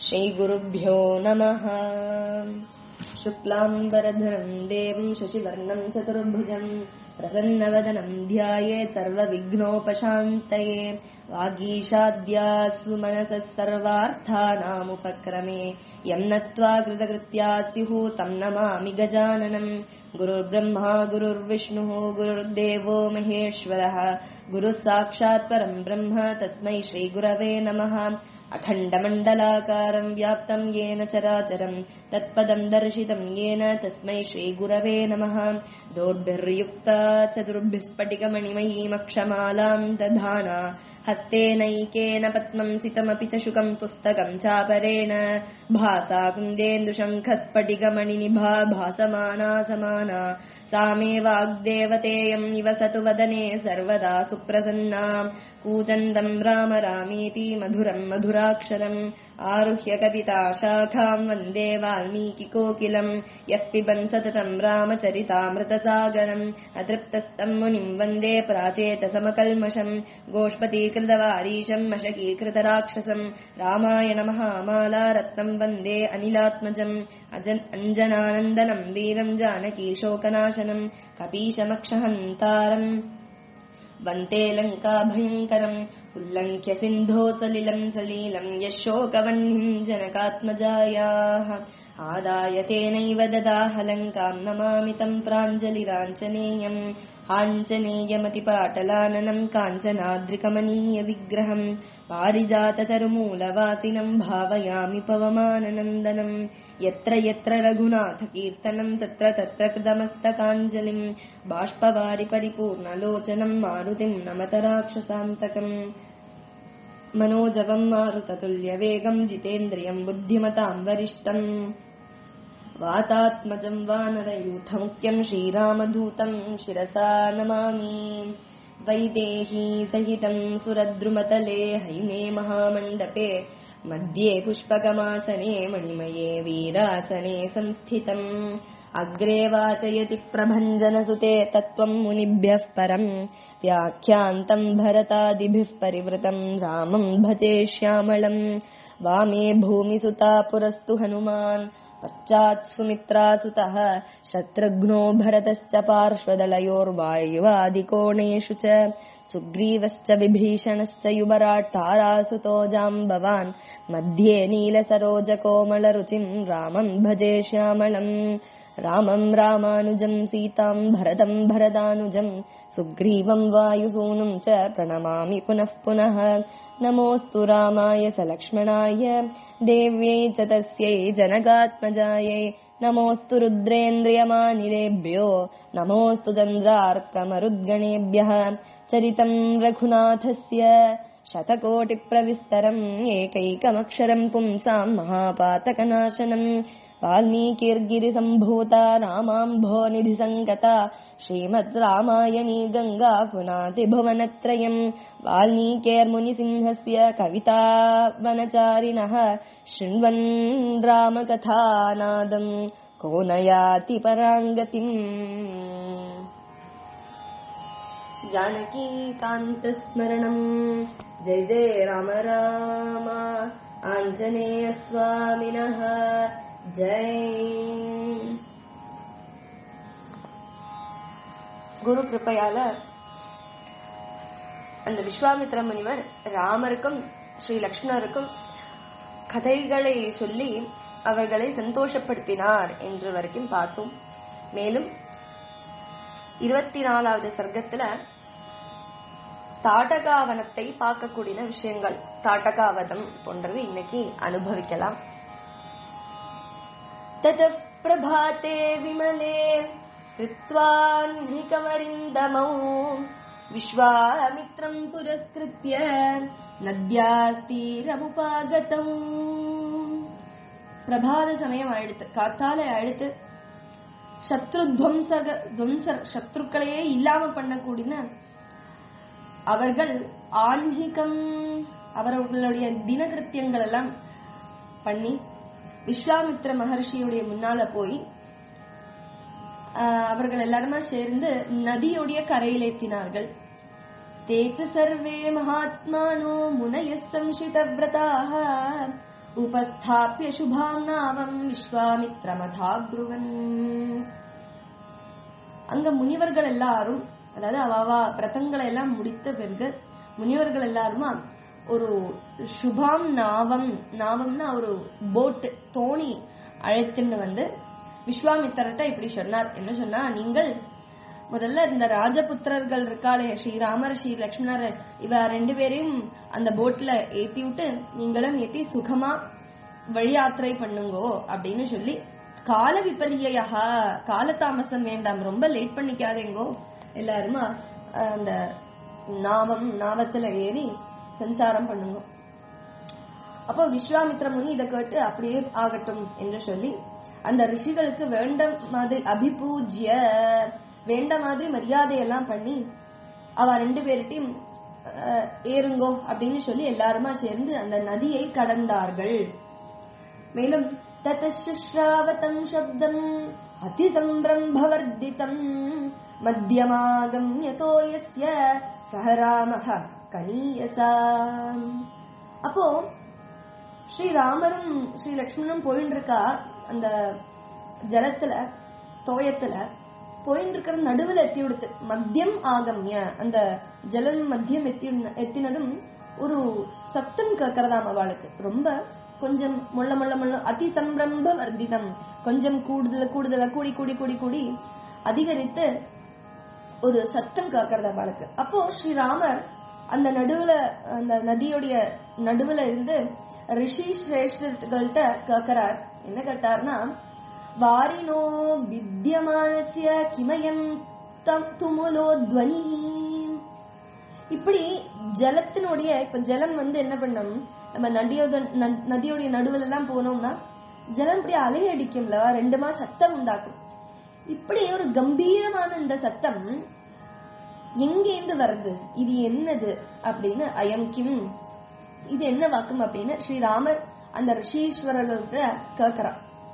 श्रीगुरुभ्यो नमः शुक्लाम्बरधरम् देवम् शशिवर्णम् चतुर्भुजम् प्रसन्नवदनम् ध्यायेत् सर्वविघ्नोपशान्तये वागीशाद्यासु मनसः सर्वार्थानामुपक्रमे यम् नत्वा कृतकृत्या स्युः तम् नमामि गजाननम् गुरुर्ब्रह्मा गुरुर्विष्णुः गुरुर्देवो महेश्वरः गुरुः साक्षात् परम् ब्रह्म तस्मै श्रीगुरवे नमः अखण्डमण्डलाकारम् व्याप्तम् येन चराचरम् तत्पदम् दर्शितम् येन तस्मै श्रीगुरवे नमः दोर्भिर्युक्ता चतुर्भिः स्फटिकमणिमयीमक्षमालाम् दधाना हस्तेनैकेन पद्मम् सितमपि च शुकम् पुस्तकम् चापरेण भासा कुन्देन्दुशङ्खस्फटिकमणिनिभा भासमाना समाना सा मे वाग्देवतेयम् निवसतु वदने सर्वदा सुप्रसन्ना कूजन्दम् राम रामेति मधुरम् मधुराक्षरम् आरुह्य कविता शाखाम् वन्दे वाल्मीकिकोकिलम् यः पिबन् सततम् रामचरितामृतसागरम् अतृप्तस्तम् मुनिम् वन्दे प्राचेतसमकल्मषम् गोष्पतीकृतवारीशम् मशकीकृतराक्षसम् रामायण महामाला रत्नम् वन्दे अनिलात्मजम् अजन् अञ्जनानन्दनम् वीरम् जानकीशोकनाशनम् कपीशमक्षहन्तारम् वन्ते लङ्काभयङ्करम् उल्लङ्घ्य सिन्धो सलिलम् सलीलम् यशोकवह्निम् जनकात्मजायाः आदाय तेनैव ददाह लङ्काम् नमामि तम् प्राञ्जलिराञ्जनेयम् आञ्जनेयमतिपाटलाननम् काञ्चनाद्रिकमनीयविग्रहम् पारिजाततरुमूलवासिनम् भावयामि पवमाननन्दनम् यत्र यत्र रघुनाथकीर्तनम् तत्र तत्र कृतमस्तकाञ्जलिम् बाष्पवारि परिपूर्णलोचनम् मारुतिम् नमत राक्षसान्तकम् मनोजवम् मारुततुल्यवेगम् जितेन्द्रियम् बुद्धिमताम् वरिष्ठम् वातात्मजम् वानरयूथमुख्यम् श्रीरामधूतम् शिरसा नमामि वैदेही सहितम् सुरद्रुमतले हैमे महामण्डपे मध्ये पुष्पकमासने मणिमये वीरासने संस्थितम् अग्रे वाचयति प्रभञ्जनसुते तत्त्वम् मुनिभ्यः परम् व्याख्यान्तम् भरतादिभिः परिवृतम् रामम् भजे श्यामलम् वामे भूमिसुता पुरस्तु हनुमान् पश्चात् सुमित्रासुतः शत्रुघ्नो भरतश्च पार्श्वदलयोर्वायुवादिकोणेषु च सुग्रीवश्च विभीषणश्च युवराट् तारासुतो जाम्बवान् मध्ये नीलसरोजकोमलरुचिम् रामम् भजे श्यामलम् रामम् रामानुजम् सीताम् भरतम् भरदानुजम् सुग्रीवम् वायुसूनुम् च प्रणमामि पुनः पुनः नमोऽस्तु रामाय सलक्ष्मणाय देव्यै च तस्यै जनकात्मजायै नमोऽस्तु रुद्रेन्द्रियमानिलेभ्यो नमोऽस्तु चन्द्रार्कमरुद्गणेभ्यः चरितम् रघुनाथस्य शतकोटिप्रविस्तरम् एकैकमक्षरम् पुंसाम् महापातकनाशनम् वाल्मीकिर्गिरिसम्भूता रामाम्भोनिधिसङ्गता श्रीमद् रामायणी गङ्गा पुनातिभुवनत्रयम् वाल्मीकेर्मुनिसिंहस्य कविता वनचारिणः शृण्वन् रामकथानादम् को नयाति पराङ्गतिम् जानकीकान्तस्मरणम् जय जय राम राम आञ्जनेयस्वामिनः जय குரு கிருப்பையால அந்த விஸ்வாமித்ர முனிவர் ராமருக்கும் ஸ்ரீ லக்ஷ்மணருக்கும் கதைகளை சொல்லி அவர்களை சந்தோஷப்படுத்தினார் என்று வரைக்கும் பார்த்தோம் மேலும் இருபத்தி நாலாவது சர்க்கத்துல தாட்டகாவனத்தை பார்க்கக்கூடிய விஷயங்கள் தாட்டகாவதம் போன்றது இன்னைக்கு அனுபவிக்கலாம் ततः प्रभाते विमले कृत्वाह्निकमरिन्दमौ विश्वामित्रम् पुरस्कृत्य நத்யாஸ்தீரமுபாகதம் பிரபாத சமயம் ஆயிடுத்து காத்தால ஆயிடுத்து சத்ரு துவம்சக துவம்சர் சத்ருக்களையே இல்லாம பண்ணக்கூடிய அவர்கள் ஆன்மீகம் அவர்களுடைய தினகிருத்தியங்கள் எல்லாம் பண்ணி விஸ்வாமித்ர மகர்ஷியுடைய முன்னால போய் அவர்கள் எல்லாருமா சேர்ந்து நதியுடைய கரையிலேத்தினார்கள் ते च सर्वे महात्मानो मुनयः संशितव्रताः उपस्थाप्य शुभां नामं விஸ்வாமித்ரமதாப்ருவன் அங்க முனிவர்கள் எல்லாரும் அதாவது அவாவா விரதங்களை எல்லாம் முடித்த பிறகு முனிவர்கள் எல்லாருமா ஒரு சுபாம் நாவம் நாவம்னா ஒரு போட் தோணி அழைத்துன்னு வந்து விஸ்வாமித்திரர்கிட்ட இப்படி சொன்னார் என்ன சொன்னா நீங்கள் முதல்ல இந்த ராஜபுத்திரர்கள் இருக்காளே ஸ்ரீராமர் ஸ்ரீ லக்ஷ்மணர் இவ ரெண்டு பேரையும் அந்த போட்ல ஏத்தி விட்டு நீங்களும் ஏத்தி சுகமா வழி யாத்திரை பண்ணுங்கோ அப்படின்னு சொல்லி கால விபரியா காலதாமசம் வேண்டாம் ரொம்ப லேட் பண்ணிக்காதேங்கோ எல்லாருமா அஹ், அந்த நாவம் நாவத்துல ஏறி சஞ்சாரம் பண்ணுங்க அப்போ விஸ்வாமித்ர முனி இதை கேட்டு அப்படியே ஆகட்டும் என்று சொல்லி அந்த ரிஷிகளுக்கு வேண்ட மாதிரி அபிபூஜ்ய வேண்ட மாதிரி மரியாதையெல்லாம் பண்ணி அவ ரெண்டு பேர்கிட்டையும் அஹ், ஏறுங்கோ அப்படின்னு சொல்லி எல்லாருமா சேர்ந்து அந்த நதியை கடந்தார்கள் மேலும் ததசுஷ்ராவதம் சப்தம் அதிசம்பிரம்பவர்திதம் மத்தியமாகம்யதோ யஸ்ய சஹ ராமஹ கணீயசா அப்போ ஸ்ரீராமரும் ஸ்ரீ லக்ஷ்மணனும் போயின்னு இருக்கா அந்த ஜலத்துல தோயத்துல போயின்னு இருக்கிற நடுவுல எத்தி விடுத்து மத்தியம் ஆகம்ய அந்த ஜலம் மத்தியம் எத்தி எத்தினதும் ஒரு சத்தம் கேட்கறதாம் அவளுக்கு ரொம்ப கொஞ்சம் முள்ள முள்ள முள்ள அதி சம்பிரம்ப வர்த்திதம் கொஞ்சம் கூடுதல் கூடுதலா கூடி கூடி கூடி கூடி அதிகரித்து ஒரு சத்தம் கேட்கறது அவளுக்கு அப்போ ஸ்ரீராமர் அந்த நடுவுல அந்த நதியுடைய நடுவுல இருந்து ரிஷி சிரேஷ்டர்கள்ட்ட கேட்கிறார் என்ன கேட்டார்னா வாரினோ வித்தியமானசிய கிமயம் தம் துமுலோ துவனி இப்படி ஜலத்தினுடைய இப்ப ஜலம் வந்து என்ன பண்ணும் நம்ம நதியோட ந- நதியோடைய நடுவுல எல்லாம் போனோம்னா ஜலம் இப்படி அலையடிக்கும்ல ரெண்டுமா சத்தம் உண்டாக்கும் இப்படி ஒரு கம்பீரமான இந்த சத்தம் எங்கேந்து வருது இது என்னது அப்படின்னு அயம் கிம் இது என்ன வாக்கும் அப்படின்னு ஸ்ரீராமர் அந்த ரிஷீஸ்வரர்கள்ட்ட கேக்குறான்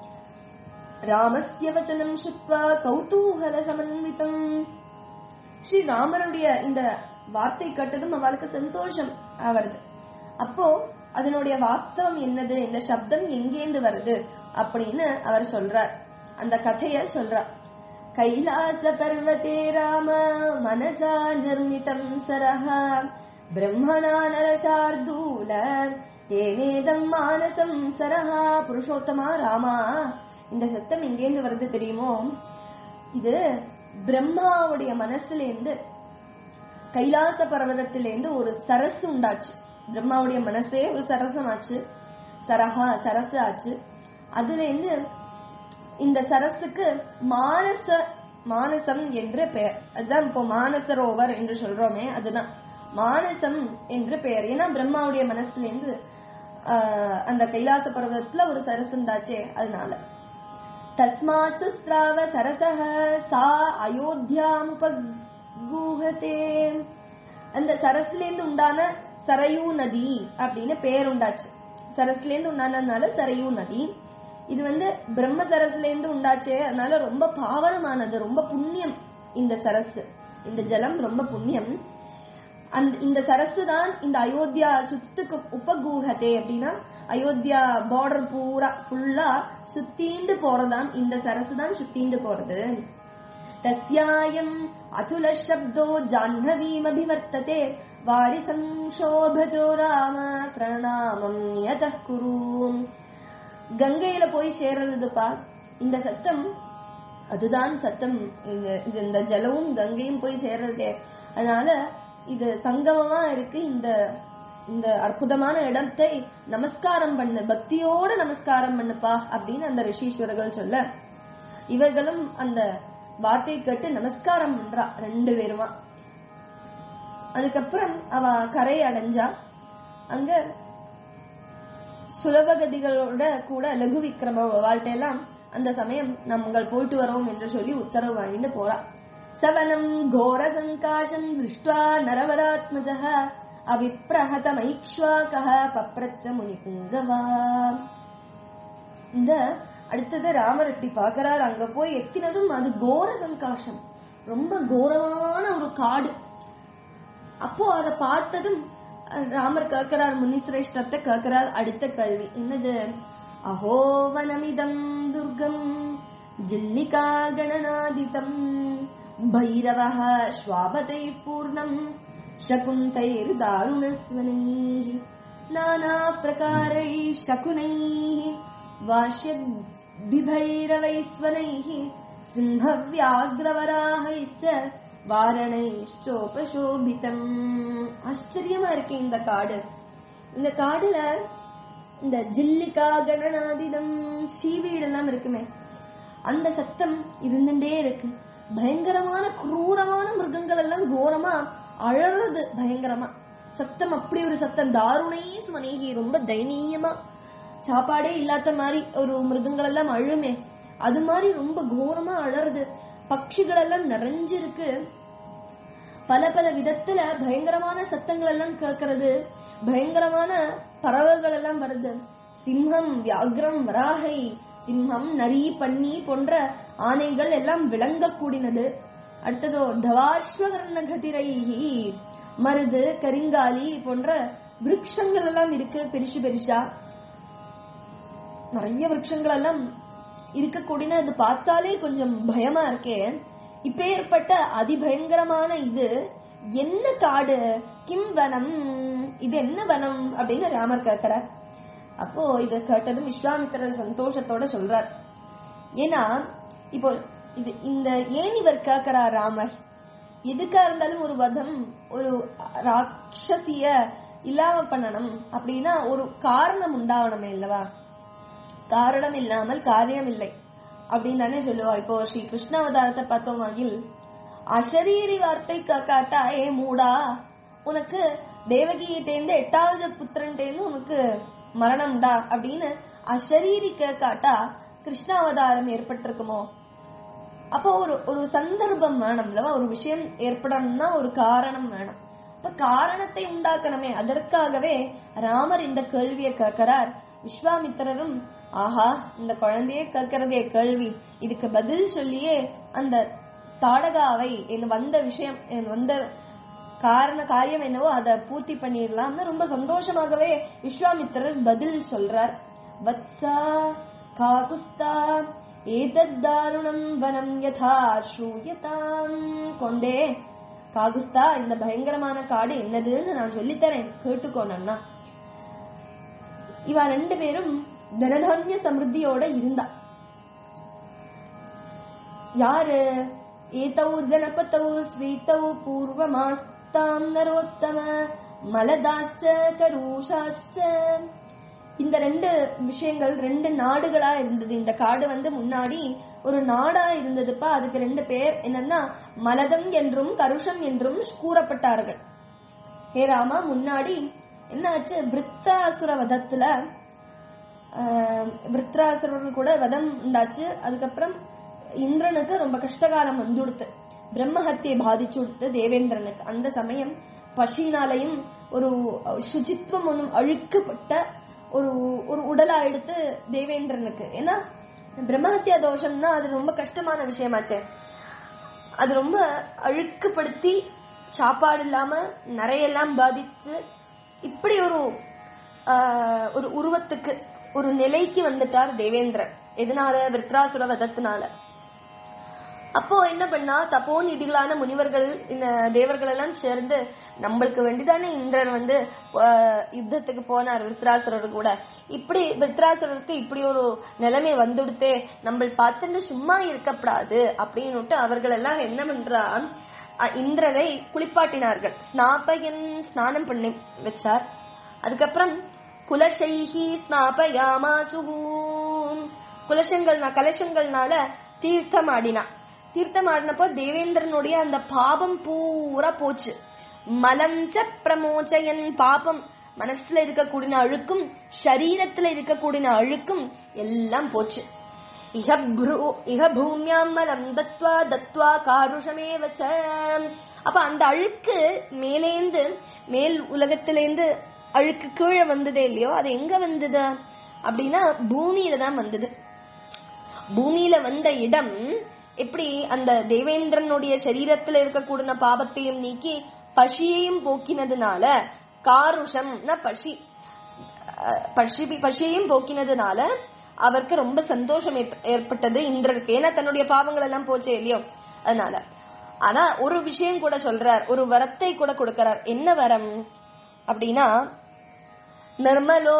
ராமஸ்ய வச்சனம் சுத்வா கௌதூகல சமன்விதம் ஸ்ரீ ராமருடைய இந்த வார்த்தை கேட்டதும் அவளுக்கு சந்தோஷம் வருது அப்போ அதனுடைய வாஸ்தவம் என்னது இந்த சப்தம் எங்கேந்து வருது அப்படின்னு அவர் சொல்றார் அந்த கதைய சொல்றார் கைலாச பர்வதே ராம மனசா நிர்மிதம் சரஹ பிரம்மணா நரசார்தூல தேனேதம் மானசம் சரஹா புருஷோத்தமா ராமா இந்த சத்தம் எங்கேந்து வருது தெரியுமோ இது பிரம்மாவுடைய மனசுல இருந்து கைலாச பர்வதத்திலேருந்து ஒரு சரசு உண்டாச்சு பிரம்மாவுடைய மனசே ஒரு சரசமாச்சு சரஹா சரசு ஆச்சு அதுல இருந்து இந்த சரசுக்கு மானச மானசம் என்று பெயர் அதுதான் இப்போ மானசரோவர் என்று சொல்றோமே அதுதான் மானசம் என்று பெயர் ஏன்னா பிரம்மாவுடைய மனசுல இருந்து ஆஹ், அந்த கைலாச பர்வதத்துல ஒரு சரசு உண்டாச்சே அதனால தஸ்மாத் ஸ்ராவ சரசக சா அயோத்தியாமுபகூஹதே அந்த சரஸ்ல இருந்து உண்டான சரையூ நதி அப்படின்னு பெயர் உண்டாச்சு சரஸ்ல இருந்து உண்டானதுனால சரையூ நதி இது வந்து பிரம்ம சரஸ்ல இருந்து உண்டாச்சே அதனால ரொம்ப பாவனமானது ரொம்ப புண்ணியம் இந்த சரஸ் இந்த ஜலம் ரொம்ப புண்ணியம் அந்த இந்த சரசு தான் இந்த அயோத்தியா சுத்துக்கு உபகூகதே அப்படின்னா அயோத்தியா பார்டர் பூரா ஃபுல்லா சுத்தீண்டு போறதாம் இந்த சரசு தான் சுத்தீண்டு போறது தஸ்யாயம் அதுல சப்தோ ஜாஹ்னவீமபிவர்த்ததே வாரி சம்சோபஜோ ராம பிரணாமம் யதः குரு கங்கையில போய் சேர்றதுப்பா இந்த சத்தம் அதுதான் சத்தம் இது- இது இந்த ஜலமும் கங்கையும் போய் சேர்றதே அதனால இது சங்கமமா இருக்கு இந்த இந்த அற்புதமான இடத்தை நமஸ்காரம் பண்ணு பக்தியோட நமஸ்காரம் பண்ணுப்பா அப்படின்னு அந்த ரிஷீஸ்வரர்கள் சொல்ல இவர்களும் அந்த வார்த்தையை கேட்டு நமஸ்காரம் பண்றா ரெண்டு பேருமா அதுக்கப்புறம் அவ கரை அடைஞ்சா அங்க சுலபகதிகளோட கூட லகு விக்ரம வாழ்க்கை எல்லாம் அந்த சமயம் நாங்கள் போயிட்டு வரோம் என்று சொல்லி உத்தரவு வாங்கிட்டு போறா சவனம் கோர சங்காசம் திருஷ்டுவா நரவராத்மஜ அவிப்ரஹதமைக்ஷ்வாகः பப்ரச்ச முனிபுங்கவா இந்த அடுத்தது ராமர் இப்படி பாக்குறாரு அங்க போய் எத்தினதும் அது கோர சங்காசம் ரொம்ப கோரமான ஒரு காடு அப்போ அதை பார்த்ததும் ராமர் கேட்கிறார் முனிசிரேஷ்டத்தை கேட்கிறார் அடுத்த கேள்வி என்னது அஹோவனமிதம் துர்கம் ஜில்லிகா கணநாதிதம் பைரவः ஸ்வாபதை பூர்ணம் शकुन्तैर् दारुणस्वनैः नानाप्रकारैः शकुनैः वाष्यद्भिभैरवैस्वनैः सिंहव्याघ्रवराहैश्च வாரணைச்சோபசோபிதம் ஆச்சரியமா இருக்கு இந்த காடு இந்த காடுல இந்த ஜில்லிகா கணநாதிதம் சீவீடெல்லாம் இருக்குமே அந்த சத்தம் இருந்துட்டே இருக்கு பயங்கரமான குரூரமான மிருகங்கள் எல்லாம் கோரமா அழறது பயங்கரமா சத்தம் அப்படி ஒரு சத்தம் தாருணை சுமனேகி ரொம்ப தைரியமா சாப்பாடே இல்லாத மாதிரி ஒரு மிருகங்கள் எல்லாம் அழுமே அது மாதிரி ரொம்ப கோரமா அழறது பட்சிகள் எல்லாம் நிறைஞ்சிருக்கு பல பல விதத்துல பயங்கரமான சத்தங்கள் எல்லாம் கேட்கறது பயங்கரமான பறவைகள் எல்லாம் வருது சிம்ஹம் வியாக்ரம் வராகை சிம்ஹம் நரி பன்னி போன்ற ஆனைகள் எல்லாம் விளங்க கூடினது அடுத்ததோ தவாஸ்வகர்ண கதிரைஹி மருது கரிங்காலி போன்ற விருட்சங்கள் எல்லாம் இருக்கு பெருசு பெருசா நிறைய விருட்சங்கள் எல்லாம் இருக்கக்கூடிய அது பார்த்தாலே கொஞ்சம் பயமா இருக்கே இப்பேற்பட்ட அதிபயங்கரமான இது என்ன காடு கிம் வனம் இது என்ன வனம் அப்படின்னு ராமர் கேட்கிறார் அப்போ இத கேட்டதும் விஸ்வாமித்திரர் சந்தோஷத்தோட சொல்றார் ஏன்னா இப்போ இது இந்த ஏன் இவர் கேட்கிறார் ராமர் எதுக்கா இருந்தாலும் ஒரு வதம் ஒரு ராட்சசிய இல்லாம பண்ணணும் அப்படின்னா ஒரு காரணம் உண்டாகணுமே இல்லவா காரணம் இல்லாமல் காரியம் இல்லை அப்படின்னு தானே சொல்லுவா இப்போ ஸ்ரீ கிருஷ்ணாவதாரத்தை பார்த்தோமாகில் அசரீரி வார்த்தை காட்டா ஏ மூடா உனக்கு தேவகியிட்டேந்து எட்டாவது புத்திரன்டேந்து உனக்கு மரணம்டா அப்படின்னு அசரீரி காட்டா கிருஷ்ணாவதாரம் ஏற்பட்டிருக்குமோ அப்போ ஒரு ஒரு சந்தர்ப்பம் வேணும்லவா ஒரு விஷயம் ஏற்படணும்னா ஒரு காரணம் வேணும் இப்ப காரணத்தை உண்டாக்கணுமே அதற்காகவே ராமர் இந்த கேள்வியை கேட்கிறார் விஸ்வாமித்திரரும் ஆஹா இந்த குழந்தையே கேட்கிறதே கேள்வி இதுக்கு பதில் சொல்லியே அந்த தாடகாவை என் வந்த விஷயம் என் வந்த காரண காரியம் என்னவோ அதை பூர்த்தி பண்ணிடலாம்னு ரொம்ப சந்தோஷமாகவே விஸ்வாமித்திரர் பதில் சொல்றார் வத்சா காகுஸ்தா ஏதத் தாருணம் வனம் யதா ஸ்ரூயதாம் கொண்டே காகுஸ்தா இந்த பயங்கரமான காடு என்னதுன்னு நான் சொல்லித்தரேன் கேட்டுக்கோனா இவ ரெண்டு பேரும் தனதானிய சமிருத்தியோட இருந்தா யாரு ஏதௌ ஜனபதௌ ஸ்வீதௌ பூர்வமாஸ்தாம் நரோத்தம மலதாச்ச கரூஷாச்ச இந்த ரெண்டு விஷயங்கள் ரெண்டு நாடுகளா இருந்தது இந்த காடு வந்து முன்னாடி ஒரு நாடா இருந்ததுப்பா அதுக்கு ரெண்டு பேர் என்னன்னா மலதம் என்றும் கருஷம் என்றும் கூறப்பட்டார்கள் ஹே ராமா முன்னாடி என்னாச்சு விருத்தாசுர வதத்துல விருத்ராசுரர்கள் கூட வதம் உண்டாச்சு அதுக்கப்புறம் இந்திரனுக்கு ரொம்ப கஷ்டகாலம் வந்துடுத்து பிரம்மஹத்தியை பாதிச்சு கொடுத்து தேவேந்திரனுக்கு அந்த சமயம் பசினாலையும் ஒரு சுஜித்வம் ஒன்றும் அழுக்கப்பட்ட ஒரு ஒரு உடலா எடுத்து தேவேந்திரனுக்கு ஏன்னா பிரம்மஹத்தியா தோஷம்னா அது ரொம்ப கஷ்டமான விஷயமாச்சே அது ரொம்ப அழுக்குப்படுத்தி சாப்பாடு இல்லாம நிறையெல்லாம் பாதித்து இப்படி ஒரு ஒரு உருவத்துக்கு ஒரு நிலைக்கு வந்துட்டார் தேவேந்திரன் எதனால விருத்ராசுர வதத்தினால அப்போ என்ன பண்ணா தப்போ நிதிகளான முனிவர்கள் இந்த தேவர்கள் எல்லாம் சேர்ந்து நம்மளுக்கு வேண்டிதானே இந்திரன் வந்து யுத்தத்துக்கு போனார் விருத்ராசுரர் கூட இப்படி விருத்ராசுரருக்கு இப்படி ஒரு நிலைமை வந்துடுத்தே நம்ம பார்த்துட்டு சும்மா இருக்கப்படாது அப்படின்னுட்டு அவர்கள் எல்லாம் என்ன பண்றான் இந்திரனை குளிப்பாட்டினார்கள் ஸ்நாபகன் ஸ்நானம் பண்ணி வச்சார் அதுக்கப்புறம் குலசைஹி ஸ்நாபயாமாசு குலசங்கள்னா கலசங்கள்னால தீர்த்தம் ஆடினா தீர்த்தம் ஆடினப்போ தேவேந்திரனுடைய அந்த பாபம் பூரா போச்சு மலஞ்ச பிரமோச்சயன் பாபம் மனசுல இருக்கக்கூடிய அழுக்கும் சரீரத்துல இருக்கக்கூடிய அழுக்கும் எல்லாம் போச்சு இக பூமியாம் மலம் தத்வா தத்வா காருஷமே வச்ச அப்ப அந்த அழுக்கு மேலேந்து மேல் உலகத்திலேந்து அழுக்கு கீழே வந்ததே இல்லையோ அது எங்க வந்தது அப்படின்னா பூமியில தான் வந்தது பூமியில வந்த இடம் எப்படி அந்த தேவேந்திரனுடைய சரீரத்துல இருக்கக்கூடிய பாபத்தையும் நீக்கி பசியையும் போக்கினதுனால காருஷம் பஷி அஹ், பஷி பஷியையும் போக்கினதுனால அவருக்கு ரொம்ப சந்தோஷம் ஏற்ப- ஏற்பட்டது இந்திரருக்கு ஏன்னா தன்னுடைய பாவங்கள் எல்லாம் போச்சே இல்லையோ அதனால ஆனா ஒரு விஷயம் கூட சொல்றார் ஒரு வரத்தை கூட கொடுக்கிறார் என்ன வரம் அப்படின்னா நிர்மலோ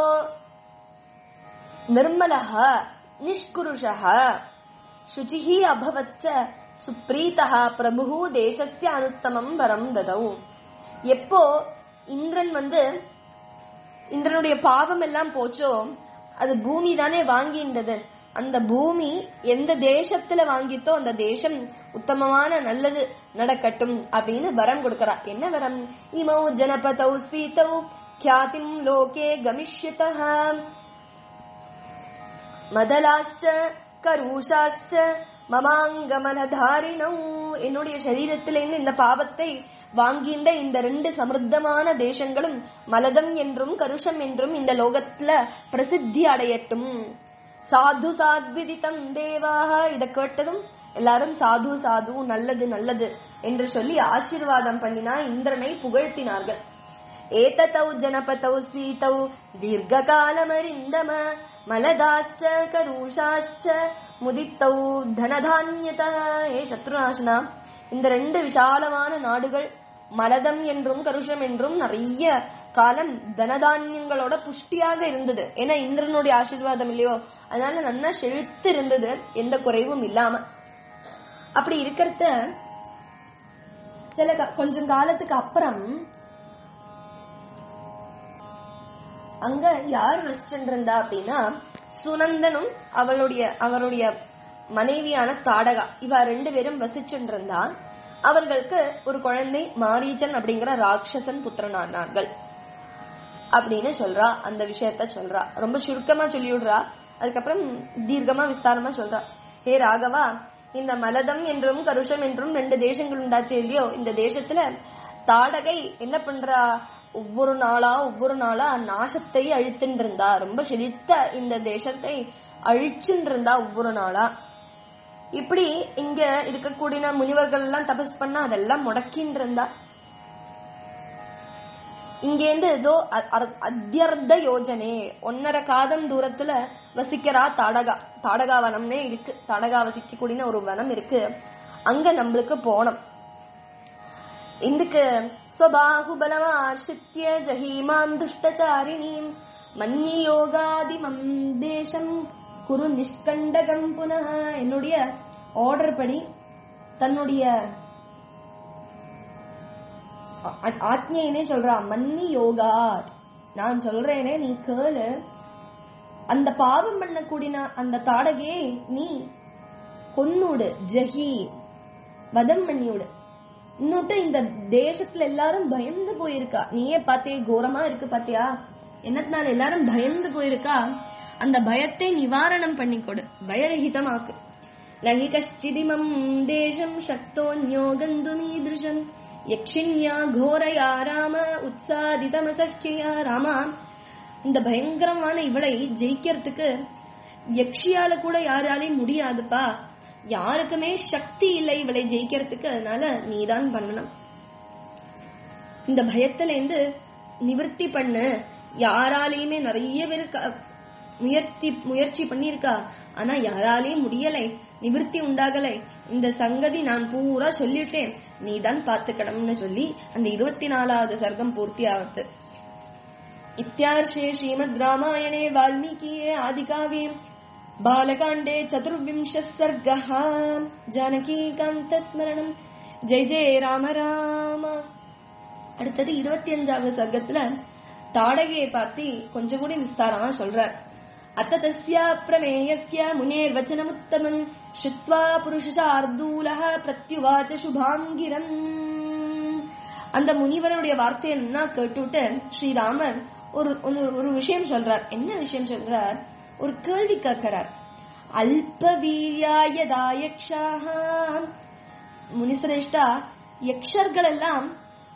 நிர்மலः நிஷ்குருஷः शुचिः अभवच्च சுப்ரீதः பிரபு தேசஸ்ய அனுத்தமம் வரம் ததௌ எப்போ இந்திரன் வந்து இந்திரனுடைய பாவம் எல்லாம் போச்சோ அது பூமி தானே வாங்கின்றது அந்த பூமி எந்த தேசத்துல வாங்கித்தோ அந்த தேசம் உத்தமமான நல்லது நடக்கட்டும் அப்படின்னு வரம் கொடுக்கறா என்ன வரம் இமௌ ஜனபதௌ ஸ்வீதௌ ख्यातिम् லோகே கமிஷ்யதः மதலாஷ்ட கரூஷாஷ்ட மமாங்கமனதாரிணௌ என்னுடைய சரீரத்திலிருந்து இந்த பாவத்தை வாங்கின்ற இந்த ரெண்டு சமிருத்தமான தேசங்களும் மலதம் என்றும் கருஷம் என்றும் இந்த லோகத்துல பிரசித்தி அடையட்டும் சாது சாத்விதிதம் தேவாக இத கேட்டதும் எல்லாரும் சாது சாது நல்லது நல்லது என்று சொல்லி ஆசீர்வாதம் பண்ணினா இந்திரனை புகழ்த்தினார்கள் ஏததௌ ஜனபதௌ ஸ்வீதௌ தீர்க்ககாலமரிந்தம மலதாச்ச கரூஷாச்ச முதித்தௌ தனதான்யத ஏ சத்ருநாசனா இந்த ரெண்டு விசாலமான நாடுகள் மலதம் என்றும் கருஷம் என்றும் நிறைய காலம் தனதானியங்களோட புஷ்டியாக இருந்தது ஏன்னா இந்திரனுடைய ஆசீர்வாதம் இல்லையோ அதனால நல்லா செழித்து இருந்தது எந்த குறைவும் இல்லாம அப்படி இருக்கிறத சில கா- கொஞ்சம் காலத்துக்கு அப்புறம் அங்க யார் வசிச்சுருந்தா அப்படின்னா சுனந்தனும் அவளுடைய அவருடைய மனைவியான தாடகா இவ ரெண்டு பேரும் வசிச்சுருந்தா அவர்களுக்கு ஒரு குழந்தை மாரீச்சன் அப்படிங்கிற ராட்சசன் புத்திரனானார்கள் அப்படின்னு சொல்றா அந்த விஷயத்த சொல்றா ரொம்ப சுருக்கமா சொல்லி விடுறா அதுக்கப்புறம் தீர்க்கமா விஸ்தாரமா சொல்றா ஹே ராகவா இந்த மலதம் என்றும் கருஷம் என்றும் ரெண்டு தேசங்கள் உண்டாச்சு இல்லையோ இந்த தேசத்துல தாடகை என்ன பண்றா ஒவ்வொரு நாளா ஒவ்வொரு நாளா நாசத்தை அழித்துன்னு இருந்தா ரொம்ப செழித்த இந்த தேசத்தை அழிச்சுன்னு இருந்தா ஒவ்வொரு நாளா இப்படி இங்க இருக்கக்கூடிய முனிவர்கள் எல்லாம் தபஸ் பண்ணா அதெல்லாம் முடக்கின்னு இருந்தா இங்கேருந்து ஏதோ அ- அர்- அத்தியர்த்த யோஜனே ஒன்னரை காதம் தூரத்துல வசிக்கிறா தாடகா தாடகா வனம்னே இருக்கு தாடகா வசிக்கக்கூடிய ஒரு வனம் இருக்கு அங்க நம்மளுக்கு போனோம் இதுக்கு ஸ்வபாகுபலமார்ஷித்ய ஜஹீமாம் துஷ்டச்சாரிணீம் மன்னி யோகாதிமம் தேசம் குரு நிஷ்கண்டகம் புனः என்னுடைய ஆர்டர் படி தன்னுடைய ஆ- ஆத்மியனே சொல்றா மன்னி யோகா நான் சொல்றேனே நீ கேளு அந்த பாவம் பண்ணக்கூடிய அந்த தாடகே நீ கொன்னுடு ஜஹி வதம் பண்ணிவிடு இன்னொட்டு இந்த தேசத்துல எல்லாரும் பயந்து போயிருக்கா நீயே பாத்தியே கோரமா இருக்கு பாத்தியா என்னத்தினால எல்லாரும் பயந்து போயிருக்கா அந்த பயத்தை நிவாரணம் பண்ணி கொடு பயரகிதமாக்கு நகி கஷ்டிதிமம் தேசம் சக்தோன்யோ கந்துமீதிருஷம் யக்ஷின்யா கோரயா ராம உற்சாதிதமசக்கியா ராமா இந்த பயங்கரமான இவளை ஜெயிக்கிறதுக்கு யக்ஷியால கூட யாராலையும் முடியாதுப்பா யாருக்குமே சக்தி இல்லை இவளை ஜெயிக்கிறதுக்கு அதனால நீதான் பண்ணணும் இந்த பயத்துல இருந்து நிவர்த்தி பண்ணு யாராலையுமே நிறைய பேர் க- முயற்சி முயற்சி பண்ணிருக்கா ஆனா யாராலையும் முடியலை நிவர்த்தி உண்டாகலை இந்த சங்கதி நான் பூரா சொல்லிட்டேன் நீதான் பாத்துக்கணும்னு சொல்லி அந்த இருபத்தி நாலாவது சர்க்கம் பூர்த்தி ஆகுது इत्यार्षे श्रीमद्रामायणे वाल्मीकीये आदिकाव्ये बालकाण्डे चतुर्विंशः सर्गः जानकीकान्तस्मरणम् जय जय राम राम அடுத்தது இருபத்தி அஞ்சாவது சர்க்கத்துல தாடகையை பத்தி கொஞ்சம் கூட விஸ்தாரமா சொல்றார் அத்த தஸ்யா பிரமேயஸ்ய முனேர் வச்சனமுத்தமம் ஸ்ருத்வா புருஷார்தூலः பிரத்யுவாச்ச சுபாங்கிரம் அந்த முனிவருடைய வார்த்தையெல்லாம் கேட்டுட்டு ஸ்ரீராமர் ஒரு ஒரு- ஒரு விஷயம் சொல்றார் என்ன விஷயம் சொல்றார் ஒரு கேள்வி கேட்கிறார் அல்ப வீரியாயதாயக்ஷாக முனிசிரேஷ்டா யக்ஷர்கள் எல்லாம்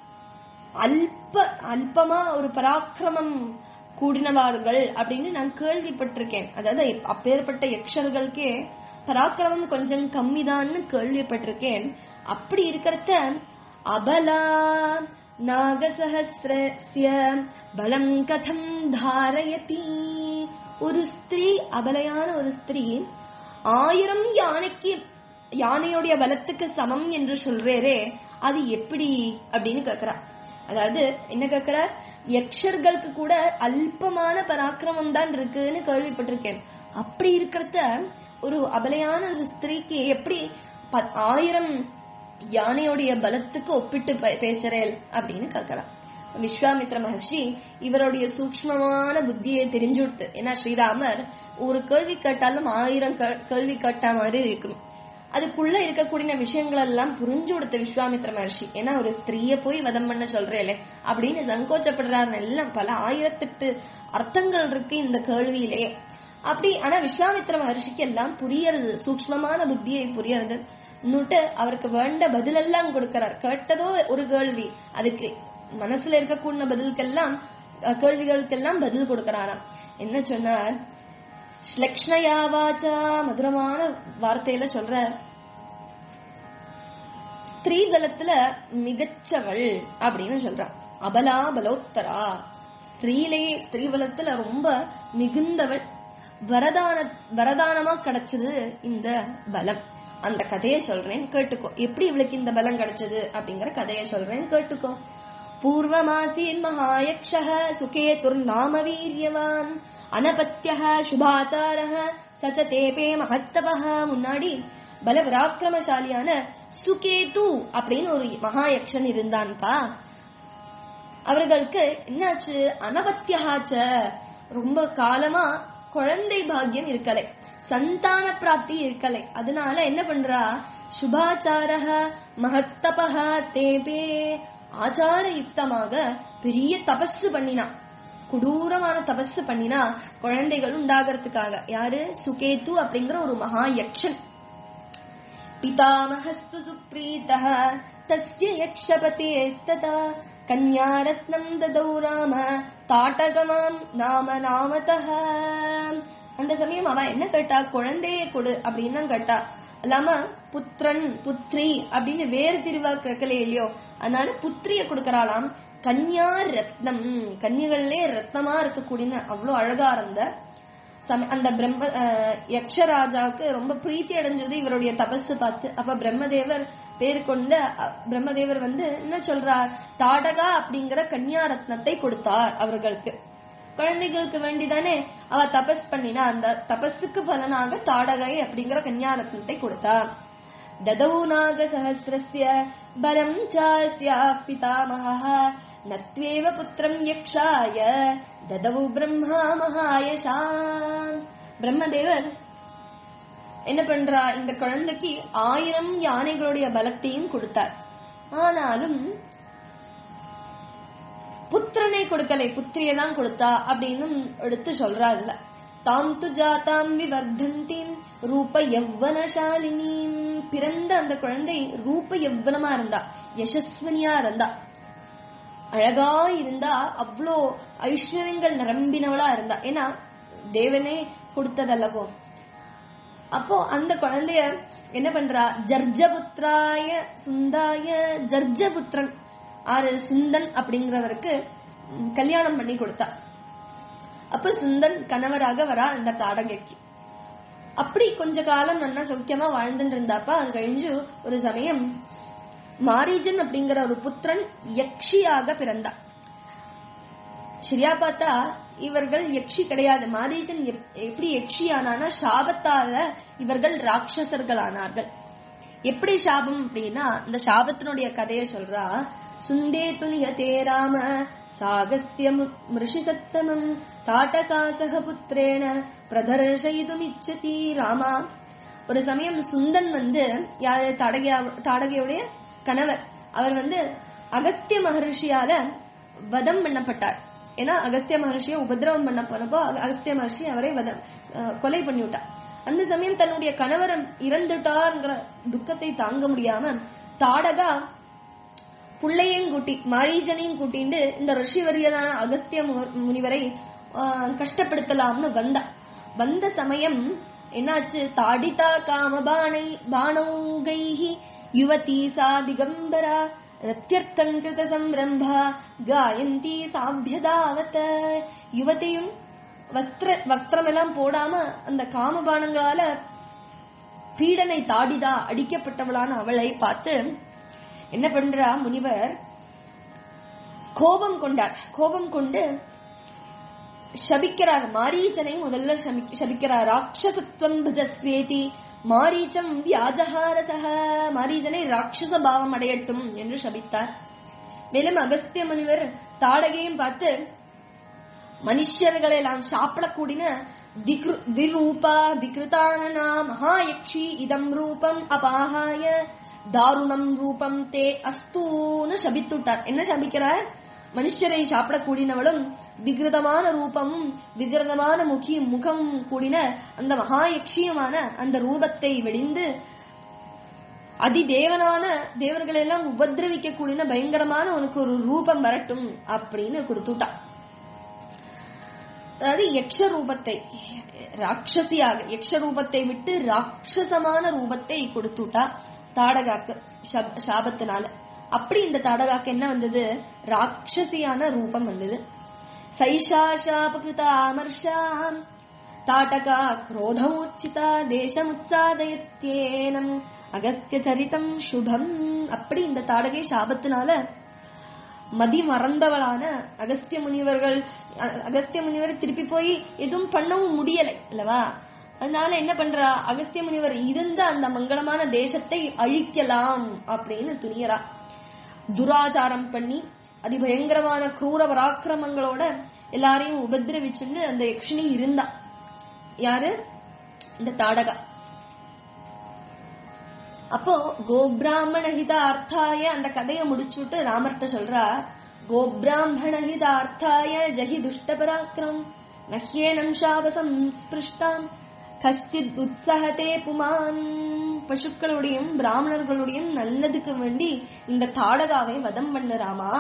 அல்ப அல்பமா ஒரு பராக்கிரமம் கூடினவார்கள் அப்படின்னு நான் கேள்விப்பட்டிருக்கேன் அதாவது அப்பேற்பட்ட யக்ஷர்களுக்கே பராக்கிரமம் கொஞ்சம் கம்மிதான்னு கேள்விப்பட்டிருக்கேன் அப்படி இருக்கிறத அபலா நாகசஹசிரஸ்ய பலம் கதம் தாரயதி ஒரு ஸ்திரீ அபலையான ஒரு ஸ்திரீ ஆயிரம் யானைக்கு யானையுடைய பலத்துக்கு சமம் என்று சொல்றேரே அது எப்படி அப்படின்னு கேக்குறா அதாவது என்ன கேக்குறார் யக்ஷர்களுக்கு கூட அல்பமான பராக்கிரமம் தான் இருக்குன்னு கேள்விப்பட்டிருக்கேன் அப்படி இருக்கிறத ஒரு அபலையான ஒரு ஸ்திரீக்கு எப்படி ப- ஆயிரம் யானையுடைய பலத்துக்கு ஒப்பிட்டு பே- பேசுறேன் அப்படின்னு கேட்கலாம் விஸ்வாமித்ர மகர்ஷி இவருடைய சூக்ஷ்மமான புத்தியை தெரிஞ்சு கொடுத்து ஏன்னா ஸ்ரீராமர் ஒரு கேள்வி கேட்டாலும் ஆயிரம் கே- கேள்வி கேட்ட மாதிரி இருக்கும் அதுக்குள்ள இருக்கக்கூடிய விஷயங்கள் எல்லாம் புரிஞ்சு கொடுத்த விஸ்வாமித்ர மகர்ஷி ஏன்னா ஒரு ஸ்திரீய போய் வதம் பண்ண சொல்றேலே அப்படின்னு சங்கோச்சப்படுறாரு எல்லாம் பல ஆயிரத்தெட்டு அர்த்தங்கள் இருக்கு இந்த கேள்வியிலே அப்படி ஆனா விஸ்வாமித்ர மகர்ஷிக்கு எல்லாம் புரியறது சூக்ஷ்மமான புத்தியை புரியறது இன்னுட்டு அவருக்கு வேண்ட பதிலெல்லாம் கொடுக்கிறார் கேட்டதோ ஒரு கேள்வி அதுக்கு மனசுல இருக்கக்கூடிய பதிலுக்கெல்லாம் அஹ், கேள்விகளுக்கெல்லாம் பதில் கொடுக்கறாராம் என்ன சொன்னார் ஸ்லக்ஷ்ணயா வாச்சா மதுரமான வார்த்தையில சொல்ற ஸ்திரீதலத்துல மிகச்சவள் அப்படின்னு சொல்றான் அபலா பலோத்தரா ஸ்திரீலையே ஸ்திரீபலத்துல ரொம்ப மிகுந்தவள் வரதான வரதானமா கிடைச்சது இந்த பலம் அந்த கதையை சொல்றேன் கேட்டுக்கோ எப்படி இவளுக்கு இந்த பலம் கிடைச்சது அப்படிங்கிற கதையை சொல்றேன் கேட்டுக்கோ பூர்வமாசீன் மகாயக்ஷ சுகேதுர் நாம வீரியவான் அனபத்திய சுபாச்சார சச்ச தேபே மகத்தவஹ முன்னாடி பல பராக்கிரமசாலியான சுகேது அப்படின்னு ஒரு மகாயக்ஷன் இருந்தான்பா அவர்களுக்கு என்னாச்சு அனபத்தியகாச்ச ரொம்ப காலமா குழந்தை பாக்கியம் இருக்கலை சந்தான பிராப்தி இருக்கலை அதனால என்ன பண்றா சுபாச்சாரக மகத்தபக தேபே ஆச்சார யுக்தமாக பெரிய தபசு பண்ணினா கொடூரமான தபசு பண்ணினா குழந்தைகள் உண்டாகிறதுக்காக யாரு சுகேது அப்படிங்கிற ஒரு மகா யக்ஷன் पितामहस्तु सुप्रीतः तस्य यक्षपतेस्तथा कन्यारत्नम् ददौ राम தாட்டகமாம் நாம நாமதः அந்த சமயம் அவன் என்ன கேட்டா குழந்தையை கொடு அப்படின்னு தான் கேட்டா இல்லாம புத்திரன் புத்ரி அப்படின்னு வேறு திருவா கேட்கல இல்லையோ அதனால புத்திரிய கொடுக்கறாளாம் கன்யா ரத்னம் கன்னிகள்லே ரத்னமா இருக்கக்கூடிய அவ்வளவு அழகா இருந்த சம- அந்த பிரம்ம அஹ், யக்ஷராஜாவுக்கு ரொம்ப பிரீத்தி அடைஞ்சது இவருடைய தபசு பார்த்து அப்ப பிரம்மதேவர் பேர் கொண்ட அஹ், பிரம்மதேவர் வந்து என்ன சொல்றார் தாடகா அப்படிங்கிற கன்யா ரத்னத்தை கொடுத்தார் அவர்களுக்கு குழந்தைகளுக்கு வேண்டிதானே அவ தபஸ் பண்ணினா அந்த தபஸுக்கு பலனாக தாடகை அப்படிங்கிற கன்யா ரத்னத்தை கொடுத்தார் ददौ नागसहस्रस्य बलम् चास्याः पितामहः न त्वेव पुत्रम् यक्षाय ददौ ब्रह्मा महायशा பிரம்மதேவர் என்ன பண்றா இந்த குழந்தைக்கு ஆயிரம் யானைகளுடைய பலத்தையும் கொடுத்தார் ஆனாலும் புத்திரனை கொடுக்கலை புத்திரியை தான் கொடுத்தா அப்படின்னு எடுத்து சொல்றாருல தாம் து ஜாதாம் விவர்தந்தீம் ரூப யவ்வனசாலினீம் பிறந்த அந்த குழந்தை ரூப யவ்வனமா இருந்தா யசஸ்வனியா இருந்தா அழகா இருந்தா அவ்வளோ ஐஸ்வர்யங்கள் நிரம்பினவளா இருந்தா ஏன்னா தேவனே கொடுத்ததல்லவோ அப்போ அந்த குழந்தைய என்ன பண்றா ஜர்ஜபுத்ராய சுந்தாய ஜர்ஜபுத்ரன் ஆறு சுந்தன் அப்படிங்கிறவருக்கு ம், கல்யாணம் பண்ணி கொடுத்தா அப்ப சுந்தன் கணவராக வரா அந்த தாடகைக்கு அப்படி கொஞ்ச காலம் நல்லா சௌக்கியமா வாழ்ந்துட்டு இருந்தாப்பா அது கழிஞ்சு ஒரு சமயம் மாரீஜன் அப்படிங்கிற ஒரு புத்திரன் யக்ஷியாக பிறந்தா சரியா பார்த்தா இவர்கள் யக்ஷி கிடையாது மாரீஜன் எப்- எப்படி யக்ஷி ஆனானா சாபத்தால இவர்கள் ராட்சசர்கள் ஆனார்கள் எப்படி சாபம் அப்படின்னா இந்த சாபத்தினுடைய கதையை சொல்றா சுந்தே துனியதே ராம சாகஸ்திய மிருஷி சத்தமம் தாட்டகாசக புத்திரேன பிரதர்ஷயிதுமிச்சதி ராமா ஒரு சமயம் சுந்தன் வந்து யாரு தாடகையா தாடகையுடைய கணவர் அவர் வந்து அகஸ்திய மகர்ஷியால வதம் பண்ணப்பட்டார் ஏன்னா அகஸ்திய மகர்ஷியை உபதிரவம் பண்ண போனப்போ அக- அகஸ்திய மகர்ஷி அவரை வதம் அஹ், கொலை பண்ணி விட்டார் அந்த சமயம் தன்னுடைய கணவர் இறந்துட்டார்ங்கிற துக்கத்தை தாங்க முடியாம தாடகா புள்ளையும் கூட்டி மாரீஜனையும் கூட்டிண்டு இந்த ரிஷிவரியனான அகஸ்திய மு- முனிவரை ஆஹ், கஷ்டப்படுத்தலாம்னு வந்தா வந்த சமயம் என்னாச்சு தாடிதா காம பாணை பாணௌகைஹி யுவதி சா திகம்பரா ரத்தியர்த்தம் கிருத சம்ரம்பா காயந்தி சாபியதாவத யுவதியும் வஸ்திர வஸ்திரமெல்லாம் போடாம அந்த காமபானங்களால பீடனை தாடிதா அடிக்கப்பட்டவளான அவளை பார்த்து என்ன பண்றா முனிவர் கோபம் கொண்டார் கோபம் கொண்டு சபிக்கிறார் மாரீச்சனை முதல்ல சமி- சபிக்கிறார் ராட்சசத்துவம் பஜஸ்வேதி மாரீச்சம் வியாஜஹாரசக மாரீச்சனை ராட்சச பாவம் அடையட்டும் என்று சபித்தார் மேலும் அகஸ்திய முனிவர் தாடகையும் பார்த்து மனுஷர்களை எல்லாம் சாப்பிடக்கூடின திக்ரு- விரூபா விகிருதானனா மகாயக்ஷி இதம் ரூபம் அபாகாய தாருணம் ரூபம் தே அஸ்தூன்னு சபித்துட்டார் என்ன சபிக்கிறார் மனுஷரை சாப்பிடக்கூடியவளும் விகிருதமான ரூபமும் விகிருதமான முகி முகம் கூடின அந்த மகாயக்ஷியமான அந்த ரூபத்தை வெடிந்து அதிதேவனான தேவர்களை எல்லாம் உபதிரவிக்க கூடின பயங்கரமான உனக்கு ஒரு ரூபம் வரட்டும் அப்படின்னு கொடுத்துட்டா அதாவது யக்ஷ ரூபத்தை ராட்சசியாக யக்ஷ ரூபத்தை விட்டு ராட்சசமான ரூபத்தை கொடுத்துட்டா தாடகாக்கு சப்- சாபத்தினால அப்படி இந்த தாடகாக்கு என்ன வந்தது ராட்சசியான ரூபம் வந்தது சைஷா சாபகிருதா அமர்ஷாம் தாட்டகா குரோதமூர்ச்சிதா தேசமுத்சாதயத்யேனம் அகஸ்திய சரிதம் சுபம் அப்படி இந்த தாடகை சாபத்தினால மதி மறந்தவளான அகஸ்திய முனிவர்கள் அ- அகஸ்திய முனிவர் திருப்பி போய் எதுவும் பண்ணவும் முடியலை அல்லவா அதனால என்ன பண்றா அகஸ்திய முனிவர் இருந்த அந்த மங்களமான தேசத்தை அழிக்கலாம் அப்படின்னு துணியறா துராச்சாரம் பண்ணி அதிபயங்கரமான கிரூர பராக்கிரமங்களோட எல்லாரையும் உபதிரவிச்சுன்னு அந்த யக்ஷினி இருந்தா யாரு இந்த தாடகா அப்போ கோபிராமண ஹிதார்த்தாய அந்த கதையை முடிச்சுட்டு ராமர்ட்ட சொல்றார் கோபிராமண ஹிதார்த்தாய ஜஹி துஷ்ட பராக்கிரம் நஹ்யேனம் சாபசம் ஸ்பிருஷ்டாம் கஷ்டித் உத்சகதே புமான் பசுக்களுடையும் பிராமணர்களுடையும் நல்லதுக்கு வேண்டி இந்த தாடகாவை வதம் பண்ணுறாமா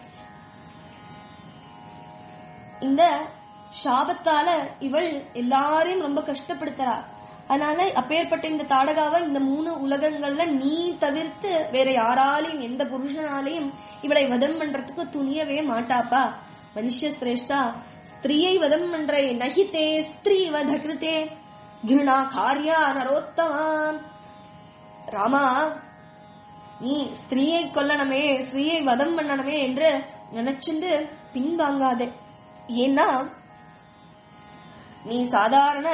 இந்த சாபத்தால இவள் எல்லாரையும் ரொம்ப கஷ்டப்படுத்துறா அதனால அப்பேற்பட்ட இந்த தாடகாவை இந்த மூணு உலகங்கள்ல நீ தவிர்த்து வேற யாராலையும் எந்த புருஷனாலையும் இவளை வதம் பண்றதுக்கு துணியவே மாட்டாப்பா மனுஷ சிரேஷ்டா ஸ்திரீயை வதம் பண்ற நகிதே ஸ்திரீ வதகிருதே கிருணா காரியா நரோத்தமாம் ராமா நீ ஸ்திரீயை கொல்லணுமே ஸ்திரீயை வதம் பண்ணணுமே என்று நினைச்சுண்டு பின்வாங்காதே ஏன்னா நீ சாதாரண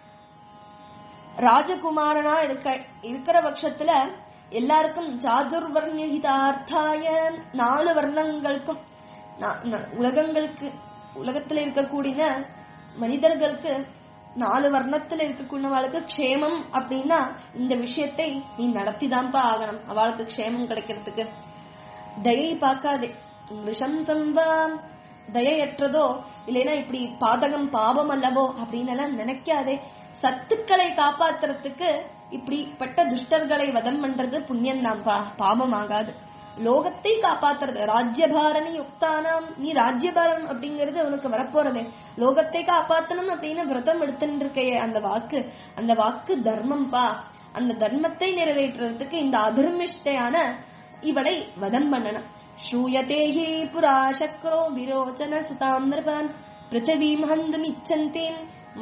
ராஜகுமாரனா இருக்க இருக்கிற பட்சத்துல எல்லாருக்கும் சாதுர்வர்ணிதார்த்தாய நாலு வர்ணங்களுக்கும் நா- நா- உலகங்களுக்கு உலகத்துல இருக்கக்கூடிய மனிதர்களுக்கு நாலு வர்ணத்துல இருக்கக்கூடியவளுக்கு க்ஷேமம் அப்படின்னா இந்த விஷயத்தை நீ நடத்திதான்ப்பா ஆகணும் அவளுக்கு க்ஷேமம் கிடைக்கிறதுக்கு தயை பார்க்காதே விஷம் சம்பாம் தயையற்றதோ இல்லைன்னா இப்படி பாதகம் பாவம் அல்லவோ அப்படின்னு எல்லாம் நினைக்காதே சத்துக்களை காப்பாத்துறதுக்கு இப்படிப்பட்ட துஷ்டர்களை வதம் பண்றது புண்ணியம் தான்ப்பா பாவம் ஆகாது லோகத்தை காப்பாத்துறது ராஜ்யபாரணி யுக்தானாம் நீ ராஜ்யபாரம் அப்படிங்கறது உனக்கு வரப்போறதே லோகத்தை காப்பாத்தணும் அப்படின்னு விரதம் எடுத்துட்டு இருக்கையே அந்த வாக்கு அந்த வாக்கு தர்மம்பா அந்த தர்மத்தை நிறைவேற்றுறதுக்கு இந்த அதர்மிஷ்டையான இவளை வதம் பண்ணணும் श्रूयते हि पुरा शक्रो विरोचन सुताम् नृपान् पृथिवीम् हन्तुमिच्छन्तीम्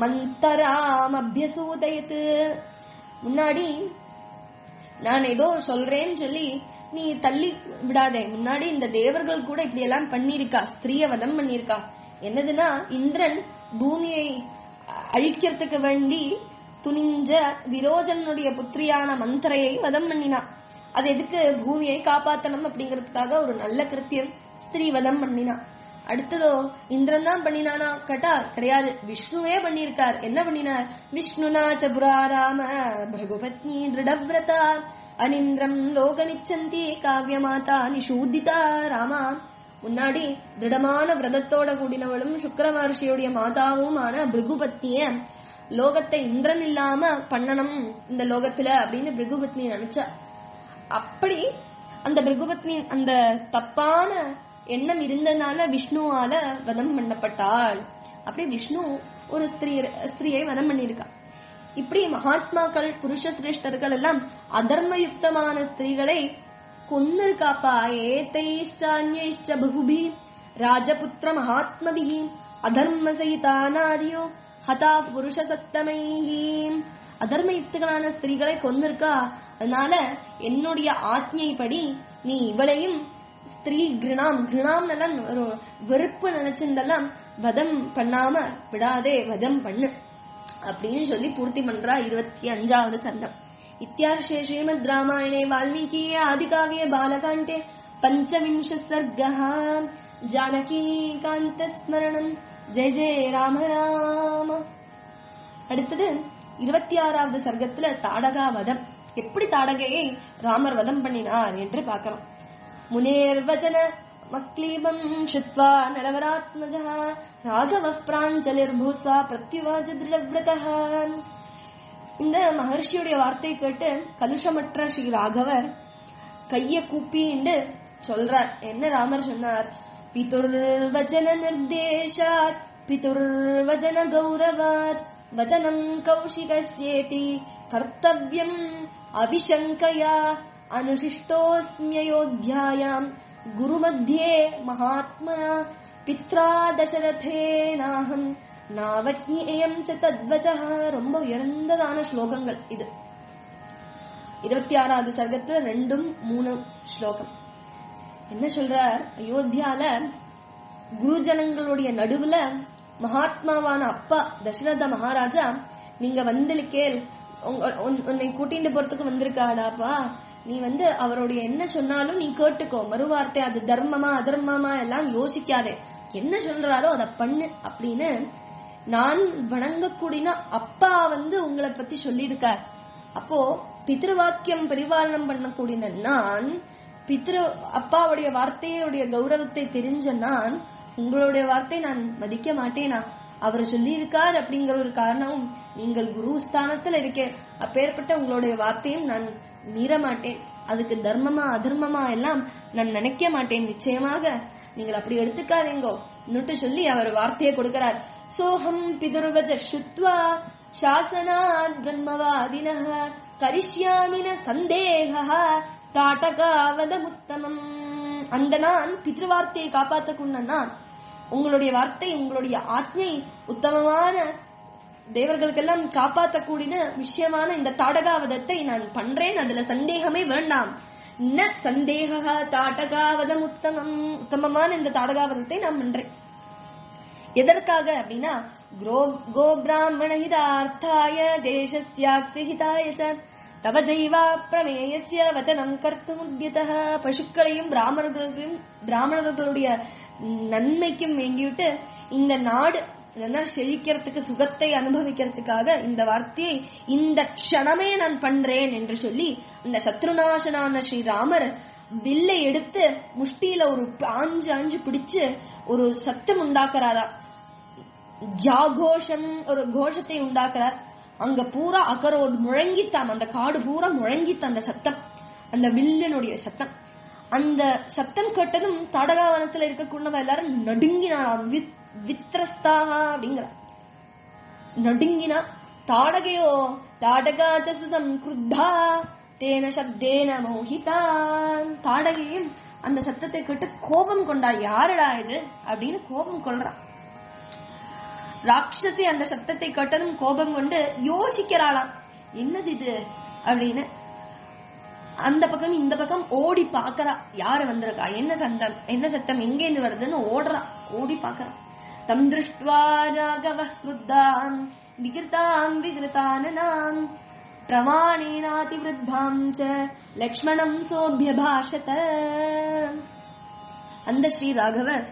மந்தராமபியசூதயத்து முன்னாடி நான் ஏதோ சொல்றேன்னு சொல்லி நீ தள்ளி விடாதே முன்னாடி இந்த தேவர்கள் கூட இப்படி எல்லாம் பண்ணிருக்கா ஸ்திரீய வதம் பண்ணிருக்கா என்னதுன்னா இந்திரன் பூமியை அழிக்கிறதுக்கு வேண்டி துணிஞ்ச விரோஜனுடைய புத்திரியான மந்தரையை வதம் பண்ணினான் அது எதுக்கு பூமியை காப்பாத்தணும் அப்படிங்கறதுக்காக ஒரு நல்ல கிருத்தியம் ஸ்திரீ வதம் பண்ணினான் அடுத்ததோ இந்திரன் தான் பண்ணினானா கேட்டா கிடையாது விஷ்ணுவே பண்ணியிருக்கார் என்ன பண்ணினார் விஷ்ணுனா சபுராராம பிரகுபத்னி திருடவிரதா அனிந்திரம் லோகமிச்சந்தி காவியமாதா நிஷூதிதா ராமா முன்னாடி திடமான விரதத்தோட கூடினவளும் சுக்கர மகர்ஷியுடைய மாதாவுமான பிருகுபத்னிய லோகத்தை இந்திரன் இல்லாம பண்ணணும் இந்த லோகத்துல அப்படின்னு பிருகுபத்னி நினைச்சா அப்படி அந்த பிருகுபத்னி அந்த தப்பான எண்ணம் இருந்தனால விஷ்ணுவால வதம் பண்ணப்பட்டாள் அப்படி விஷ்ணு ஒரு ஸ்திரீ ஸ்திரீயை வதம் பண்ணியிருக்கா இப்படி மகாத்மாக்கள் புருஷ சிரேஷ்டர்கள் எல்லாம் அதர்மயுக்தமான ஸ்திரீகளை கொன்னிருக்காப்பா ஏத்தைஷ்டான்யைஷ்ச பகுபி ராஜபுத்திர மகாத்மபிஹி அதர்ம சகிதா நாரியோ ஹதா புருஷ சத்தமைஹி அதர்மயுக்தங்களான ஸ்திரீகளை கொன்னிருக்கா அதனால என்னுடைய ஆജ്ഞைப்படி நீ இவளையும் ஸ்திரீ கிருணாம் கிருணாம் ஒரு வெறுப்பு நினைச்சிருந்தெல்லாம் வதம் பண்ணாம விடாதே வதம் பண்ணு அப்படின்னு சொல்லி பூர்த்தி பண்றா இருபத்தி அஞ்சாவது சந்தம் இத்தியார்ஷே ஸ்ரீமத் ராமாயணே வால்மீகியே ஆதிகாவிய பாலகாண்டே பஞ்சவிம்ச சர்க்கः ஜானகி காந்த ஸ்மரணம் ஜெய ஜெய ராம ராம அடுத்தது இருபத்தி ஆறாவது சர்க்கத்துல தாடகா வதம் எப்படி தாடகையை ராமர் வதம் பண்ணினார் என்று பார்க்கிறோம் முனேர்வச்சன மக்லீபம் ஷித்வா நரவராத்மஜः ராகவ பிராஞ்சலிர்பூத்வா பிரத்யுவாஜ திருடவிரதः இந்த மகர்ஷியுடைய வார்த்தை கேட்டு கலுஷமற்ற ஸ்ரீ ராகவர் கைய கூப்பிண்டு சொல்றார் என்ன ராமர் சொன்னார் பிதுர்வச்சன நிர்தேசாத் பிதுர்வச்சன கௌரவாத் வச்சனம் கௌஷிகஸ்யேதி கர்த்தவ்யம் அபிஷங்கயா अनुशिष्टोऽस्म्ययोध्यायाम् गुरुमध्ये महात्मना பித்ரா தசரதேனாகம் நாவஜ்ஞேயம் ச தத்வச்சः ரொம்ப உயர்ந்ததான ஸ்லோகங்கள் இது இருபத்தி ஆறாவது சர்க்கத்துல ரெண்டும் மூணு ஸ்லோகம் என்ன சொல்றார் அயோத்தியால குருஜனங்களுடைய நடுவுல மகாத்மாவான அப்பா தசரத மகாராஜா நீங்க வந்திருக்கேல் உங்க- உன்- உன்னை கூட்டிட்டு போறதுக்கு வந்திருக்காடாப்பா நீ வந்து அவருடைய என்ன சொன்னாலும் நீ கேட்டுக்கோ மறுவார்த்தை அது தர்மமா அதர்மமா எல்லாம் யோசிக்காதே என்ன சொல்றாரோ அதை பண்ணு அப்படின்னு நான் வணங்கக்கூடிய அப்பா வந்து உங்களை பத்தி சொல்லியிருக்கார் அப்போ பித்ருவாக்கியம் பரிபாலனம் பண்ணக்கூடிய நான் பித்ரு அப்பாவுடைய வார்த்தையுடைய கௌரவத்தை தெரிஞ்ச நான் உங்களுடைய வார்த்தை நான் மதிக்க மாட்டேனா அவர் சொல்லியிருக்கார் அப்படிங்கிற ஒரு காரணமும் நீங்கள் குரு ஸ்தானத்துல இருக்கேன் அப்பேற்பட்ட உங்களுடைய வார்த்தையும் நான் மீற மாட்டேன் அதுக்கு தர்மமா அதர்மமா எல்லாம் நான் நினைக்க மாட்டேன் நிச்சயமாக நீங்கள் அப்படி எடுத்துக்காதீங்கோ இன்னொட்டு சொல்லி அவர் வார்த்தையை கொடுக்கிறார் சோஹம் பிதுர்வஜ ஸ்ருத்வா சாசனாத் பிரம்மவாதினः கரிஷ்யாமின சந்தேகः தாட்டகாவதமுத்தமம் அந்த நான் பித்ருவார்த்தையை காப்பாற்றக்குள்ள நான் உங்களுடைய வார்த்தை உங்களுடைய ஆத்மை உத்தமமான தேவர்களுக்கெல்லாம் காப்பாற்றக்கூடிய விஷயமான இந்த தாடகாவதத்தை நான் பண்றேன் அதுல சந்தேகமே வேண்டாம் ந சந்தேக தாடகாவதம் உத்தமம் உத்தமமான இந்த தாடகாவதத்தை நான் பண்றேன் எதற்காக அப்படின்னா கோ கோ பிராமண ஹிதார்த்தாய தேசஸ்யாஸ்தி ஹிதாய ச தவ ஜெய்வா பிரமேயஸ்ய வச்சனம் கர்த்துமுத்யதः பசுக்களையும் பிராமணர்களையும் பிராமணர்களுடைய நன்மைக்கும் வேண்டிவிட்டு இந்த நாடு இதெல்லாம் செழிக்கிறதுக்கு சுகத்தை அனுபவிக்கிறதுக்காக இந்த வார்த்தையை இந்த க்ஷணமே நான் பண்றேன் என்று சொல்லி அந்த சத்ருநாசனான ஸ்ரீராமர் வில்லை எடுத்து முஷ்டியில ஒரு ஆஞ்சு ஆஞ்சு பிடிச்சு ஒரு சத்தம் உண்டாக்குறாரா ஜாகோஷம் ஒரு கோஷத்தை உண்டாக்குறார் அங்க பூரா அகரோத் முழங்கித்தாம் அந்த காடு பூரா முழங்கித்த அந்த சத்தம் அந்த வில்லினுடைய சத்தம் அந்த சத்தம் கேட்டதும் தாடகாவனத்துல இருக்கக்கூடியவ எல்லாரும் நடுங்கினாலாம் வித் வித்ரஸ்தாக அப்படிங்கிற நடுங்கினா தாடகையோ தாடகாச்சசு சம்கிருத்தா தேன சப்தேன மோகிதான் தாடகையும் அந்த சத்தத்தை கேட்டு கோபம் கொண்டா யாருடா இது அப்படின்னு கோபம் கொள்றான் ராட்சசி அந்த சத்தத்தை கேட்டதும் கோபம் கொண்டு யோசிக்கிறாளாம் என்னது இது அப்படின்னு அந்த பக்கம் இந்த பக்கம் ஓடி பாக்குறா யாரு வந்திருக்கா என்ன சத்தம் என்ன சத்தம் எங்கேருந்து வருதுன்னு ஓடுறா ஓடி பாக்குறா தம் திருஷ்டுவா ராகவ கிருத்தாம் விகிருதாம் விகிருதானனாம் பிரமாணேனாதிவிருத்தாம் ச லக்ஷ்மணம் சோபியபாஷத அந்த ஸ்ரீ ராகவர்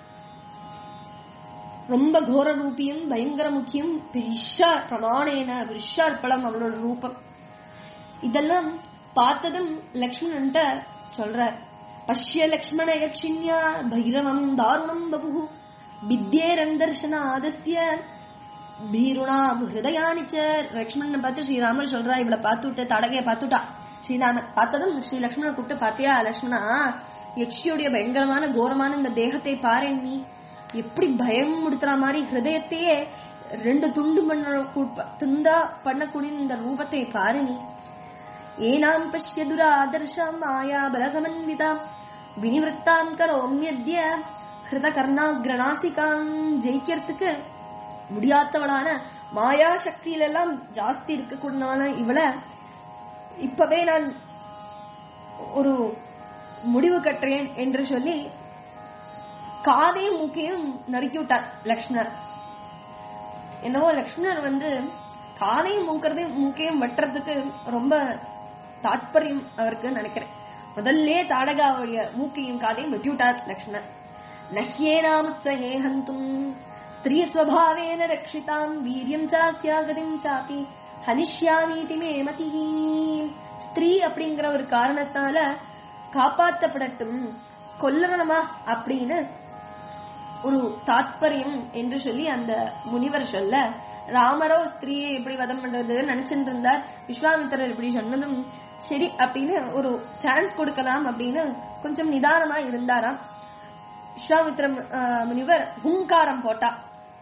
ரொம்ப கோர ரூபியும் பயங்கர முக்கியம் பெரிஷா பிரமாணேன பெரிஷார்ப்பளம் அவளோட ரூபம் இதெல்லாம் பார்த்ததும் லக்ஷ்மணன்ட்ட சொல்றார் பஷ்ய லக்ஷ்மண யக்ஷின்யா பைரவம் தாருணம் பபு வித்யேரந்தர்ஷனாதஸ்ய பீருணாம் ஹிருதயானிச்ச லக்ஷ்மணன் பார்த்து ஸ்ரீராமர் சொல்றா இவளை பார்த்து விட்டு தடகைய பார்த்துட்டா ஸ்ரீராமர் பார்த்ததும் ஸ்ரீ லக்ஷ்மணன் கூப்பிட்டு பாத்தியா லக்ஷ்மணா யக்ஷியுடைய பயங்கரமான கோரமான இந்த தேகத்தை பாரு நீ எப்படி பயம் முடுத்துற மாதிரி ஹிருதயத்தையே ரெண்டு துண்டு பண்ண துண்டா பண்ணக்கூடிய இந்த ரூபத்தை பாரு நீ ஏனாம் பஷ்ய துராதர்ஷாம் மாயா பலசமன்விதாம் வினிவృత్తాம் கரோம்யத்ய ஹிருத கர்ணாகிரநாசிகாம் ஜெயிக்கிறதுக்கு முடியாதவளான மாயா சக்தியில எல்லாம் ஜாஸ்தி இருக்கக்கூடியவளான இவளை இப்பவே நான் ஒரு முடிவு கட்டுறேன் என்று சொல்லி காதையும் மூக்கையும் நறுக்கி விட்டார் லக்ஷ்மணர் என்னவோ லக்ஷ்மணர் வந்து காதையும் மூக்கிறதையும் மூக்கையும் வெட்டுறதுக்கு ரொம்ப தாத்பரியம் அவருக்கு நினைக்கிறேன் முதல்லே தாடகாவுடைய மூக்கையும் காதையும் வெட்டி விட்டார் லக்ஷ்மணர் நஹ்யேனாமுத்சஹே ஹந்தும் ஸ்திரீ ஸ்வபாவேன ரக்ஷிதாம் வீரியம் சாஸ்யாகதிம் சாப்பி ஹனிஷ்யாமீதி மே மதிஹி ஸ்திரீ அப்படிங்கிற ஒரு காரணத்தால காப்பாற்றப்படட்டும் கொல்லணுமா அப்படின்னு ஒரு தாத்பரியம் என்று சொல்லி அந்த முனிவர் சொல்ல ராமரோ ஸ்திரீயை எப்படி வதம் பண்றது நினைச்சிட்டு இருந்தார் விஸ்வாமித்திரர் இப்படி சொன்னதும் சரி அப்படின்னு ஒரு சான்ஸ் கொடுக்கலாம் அப்படின்னு கொஞ்சம் நிதானமா இருந்தாராம் விஸ்வாமித்திர ஆஹ், முனிவர் ஹுங்காரம் போட்டா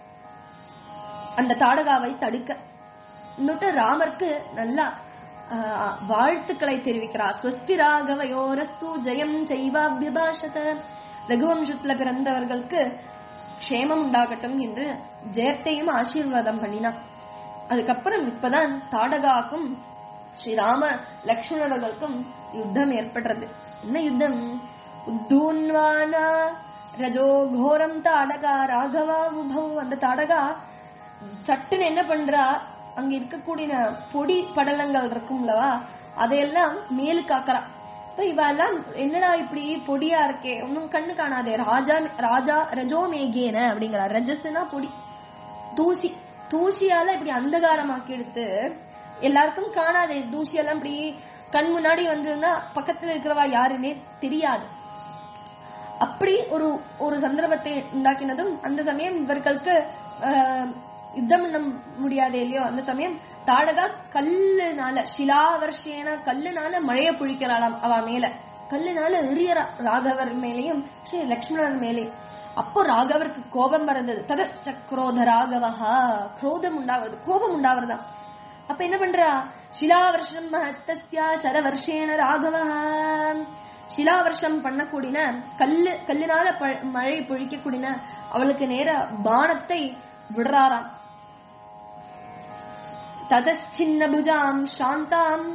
அந்த தாடகாவை தடுக்க இன்னொட்டு ராமருக்கு நல்லா ஆஹ், வாழ்த்துக்களை தெரிவிக்கிறார் ஸ்வஸ்தி ராகவயோரஸ்து ஜெயம் செய்வாபிபாஷத ரகுவம்சத்துல பிறந்தவர்களுக்கு க்ஷேமம் உண்டாகட்டும் என்று ஜெயத்தையும் ஆசீர்வாதம் பண்ணினான் அதுக்கப்புறம் இப்பதான் தாடகாக்கும் ஸ்ரீராம லக்ஷ்மணர்களுக்கும் யுத்தம் ஏற்படுறது என்ன யுத்தம் உத்தூன்வானா ரஜோ கோரம் தாடகா ராகவா உபௌ அந்த தாடகா சட்டுன்னு என்ன பண்றா அங்க இருக்கக்கூடிய பொடி படலங்கள் இருக்கும்லவா அதையெல்லாம் மேலு காக்கறா இப்ப இவெல்லாம் என்னடா இப்படி பொடியா இருக்கே ஒன்னும் கண்ணு காணாதே ராஜா ராஜா ரஜோ மேகேன அப்படிங்கிறா ரஜஸ்னா பொடி தூசி தூசியால இப்படி அந்தகாரமாக்கி எடுத்து எல்லாருக்கும் காணாதே தூசியெல்லாம் இப்படி கண் முன்னாடி வந்திருந்தா பக்கத்துல இருக்கிறவா யாருன்னே தெரியாது அப்படி ஒரு ஒரு சந்தர்ப்பத்தை உண்டாக்கினதும் அந்த சமயம் இவர்களுக்கு ஆஹ், யுத்தம் பண்ண முடியாது இல்லையோ அந்த சமயம் தாடகா கல்லுனால சிலாவர்ஷேன கல்லுனால மழைய புழிக்கிறாளாம் அவ மேல கல்லுனால எரியறா ராகவர் மேலேயும் ஸ்ரீ லக்ஷ்மணர் மேலேயும் அப்போ ராகவருக்கு கோபம் வருந்தது ததச்ச குரோத ராகவஹா குரோதம் உண்டாவது கோபம் உண்டாவதுதான் அப்ப என்ன பண்றா சிலாவர்ஷம் மகத்தஸ்யா சரவர்ஷேன ராகவஹா சிலாவர்ஷம் பண்ணக்கூடின கல்லு கல்லுனால ப- மழை பொழிக்கக்கூடின அவளுக்கு நேர பானத்தை விடுறாராம் ததச்சின்ன புஜாம் சாந்தாம்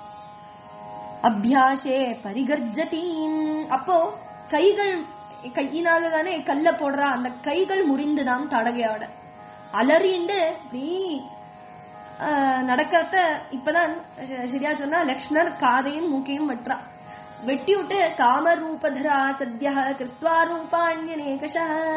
அபியாசே பரிகர்ஜதீம் அப்போ கைகள் கையினால தானே கல்ல போடுறா அந்த கைகள் முறிந்துதாம் தடகையோட அலறிண்டு இப்படி ஆஹ், நடக்கிறத இப்பதான் ச- சரியா சொன்னா லக்ஷ்மணர் காதையும் மூக்கையும் வெட்டுறா வெட்டி விட்டு காமரூபதரா சத்யா கிருத்வா ரூபாண்யநேகஷ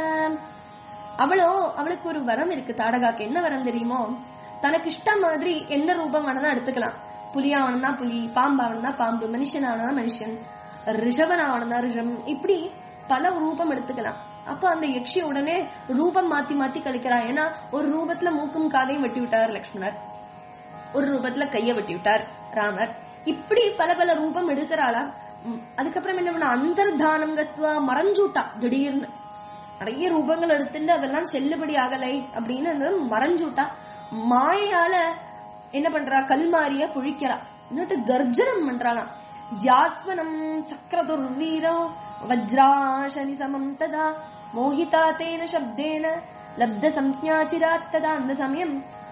அவளோ அவளுக்கு ஒரு வரம் இருக்கு தாடகாக்கு என்ன வரம் தெரியுமோ தனக்கு இஷ்டம் மாதிரி எந்த ரூபம் வேணா எடுத்துக்கலாம் புலியாவனா புலி பாம்பாவனா பாம்பு மனுஷனாவனா மனுஷன் ரிஷபனாவனா ரிஷம் இப்படி பல ரூபம் எடுத்துக்கலாம் அப்ப அந்த யக்ஷி உடனே ரூபம் மாத்தி மாத்தி கழிக்கிறா ஏன்னா ஒரு ரூபத்துல மூக்கும் காதையும் வெட்டி விட்டார் லக்ஷ்மணர் ஒரு ரூபத்துல கைய வெட்டி விட்டார் ராமர் இப்படி பல பல ரூபம் எடுக்கிறாளா ம், அதுக்கப்புறம் என்ன பண்ண அந்தர்தானம் கத்வா மறைஞ்சூட்டா திடீர்னு நிறைய ரூபங்கள் எடுத்துட்டு அதெல்லாம் செல்லுபடி ஆகலை அப்படின்னு அந்த மறைஞ்சுட்டா மாயால என்ன பண்றா கல்மாரிய புழிக்கிறா இன்னொட்டு கர்ஜனம் பண்றாளாம் ஜாஸ்வனம் சக்கரதுர்வீரோ வஜ்ராசனி சமம் ததா மோகிதா தேன சப்தேன லப்த சம்ஞாச்சிராத் ததா அந்த சமயம்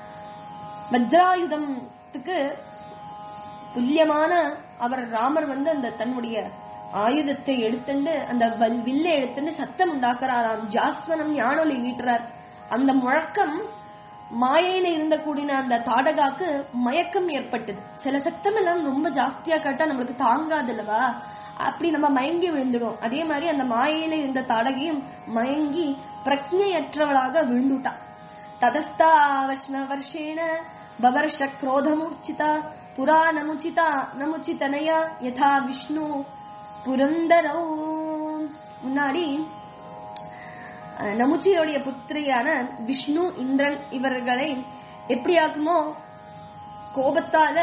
வஜ்ராயுதத்துக்கு துல்லியமான அவர் ராமர் வந்து அந்த தன்னுடைய ஆயுதத்தை எடுத்துண்டு அந்த வல் வில்லை எடுத்துண்டு சத்தம் உண்டாக்குறாராம் ஜாஸ்வனம் யானொலி வீட்டுறார் அந்த முழக்கம் மாயையில இருந்த கூடின அந்த தாடகாக்கு மயக்கம் ஏற்பட்டது சில சத்தம் எல்லாம் ரொம்ப ஜாஸ்தியா கேட்டா நம்மளுக்கு தாங்காது அல்லவா அப்படி நம்ம மயங்கி விழுந்துடும் அதே மாதிரி அந்த மாயையில இருந்த தாடகையும் மயங்கி பிரக்ஞையற்றவளாக விழுந்துட்டா ததஸ்தாவஷ்ண வருஷேண பவர்ஷ क्रोधमूर्छिता புரா நமுச்சிதா நமுச்சிதனயா யதா விஷ்ணு புரந்தரோ முன்னாடி அஹ், நமுச்சியோடைய புத்திரியான விஷ்ணு இந்திரன் இவர்களை எப்படி ஆக்குமோ கோபத்தால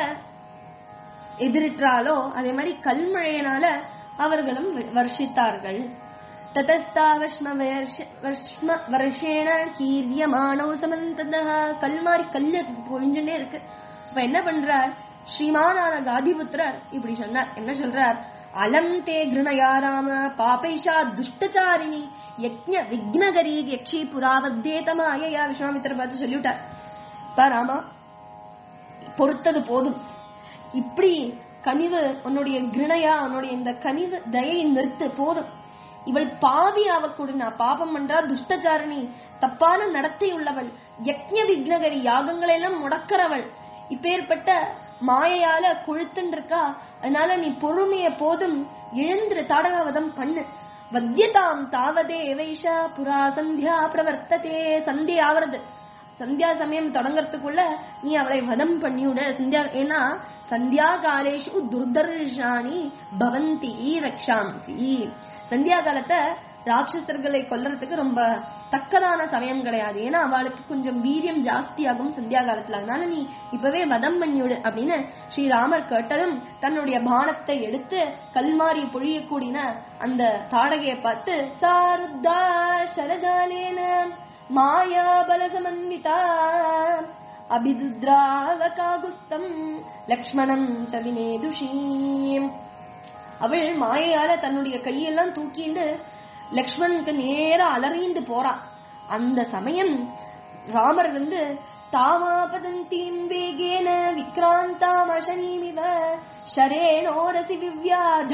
எதிரிட்டாலோ அதே மாதிரி கல்மழையினால அவர்களும் வி- வர்ஷித்தார்கள் ததஸ்தாவஷ்ம வருஷ- வர்ஷ்ம வருஷேன கீரியமானோ சமந்ததா கல் மாதிரி கல்லு பொழிஞ்சுட்டே இருக்கு அப்ப என்ன பண்றார் ஸ்ரீமானான காதிபுத்திரர் இப்படி சொன்னார் என்ன சொல்றார் அலம் தே கிருணயா ராம பாபைஷா துஷ்டச்சாரிணி யக்ஞ விக்னகரி யக்ஷி புராவத்தேதமாயா விஸ்வாமித்திர பார்த்து சொல்லிவிட்டார் பா ராமா பொறுத்தது போதும் இப்படி கனிவு உன்னுடைய கிருணையா உன்னுடைய இந்த கனிவு தயை நிறுத்து போதும் இவள் பாவி ஆவக்கூட நான் பாபம் பண்றா துஷ்டச்சாரணி தப்பான நடத்தை உள்ளவள் யக்ஞ விக்னகரி யாகங்களை எல்லாம் முடக்கிறவள் இப்பேற்பட்ட மாயையால கொழுத்துன்னு இருக்கா அதனால நீ பொறுமைய போதும் எழுந்திரு தாடகாவதம் பண்ணு வத்தியதாம் தாவதே வைஷா புரா சந்தியா பிரவர்த்ததே சந்தி ஆவறது சந்தியா சமயம் தொடங்கறதுக்குள்ள நீ அவளை வதம் பண்ணிவிட சந்தியா ஏன்னா சந்தியா காலேஷு துர்தர்ஷாணி பவந்தி ரக்ஷாம்சி சந்தியா காலத்தை ராட்சசர்களை கொல்லறதுக்கு ரொம்ப தக்கதான சமயம் கிடையாது ஏன்னா அவளுக்கு கொஞ்சம் வீரியம் ஜாஸ்தியாகும் சந்தியா காலத்துல அதனால நீ இப்பவே வதம் பண்ணிவிடு அப்படின்னு ஸ்ரீராமர் கேட்டதும் தன்னுடைய பானத்தை எடுத்து கல்மாரி பொழியக்கூடின அந்த தாடகையை பார்த்து சாருத்தா சரஜாலேன மாயா பலசமன்விதா அபிதுத்ராவகாகுஸ்தம் லக்ஷ்மணம் சவினேதுஷீம் அவள் மாயையால தன்னுடைய கையெல்லாம் தூக்கிண்டு லக்ஷ்மணனுக்கு நேரா அலறிந்து போறா அந்த சமயம் ராமர் வந்து தாமாபதந்தீம் வேகேன விக்ராந்தாம் அசனீமிவ ஷரேணோரசி விவ்யாத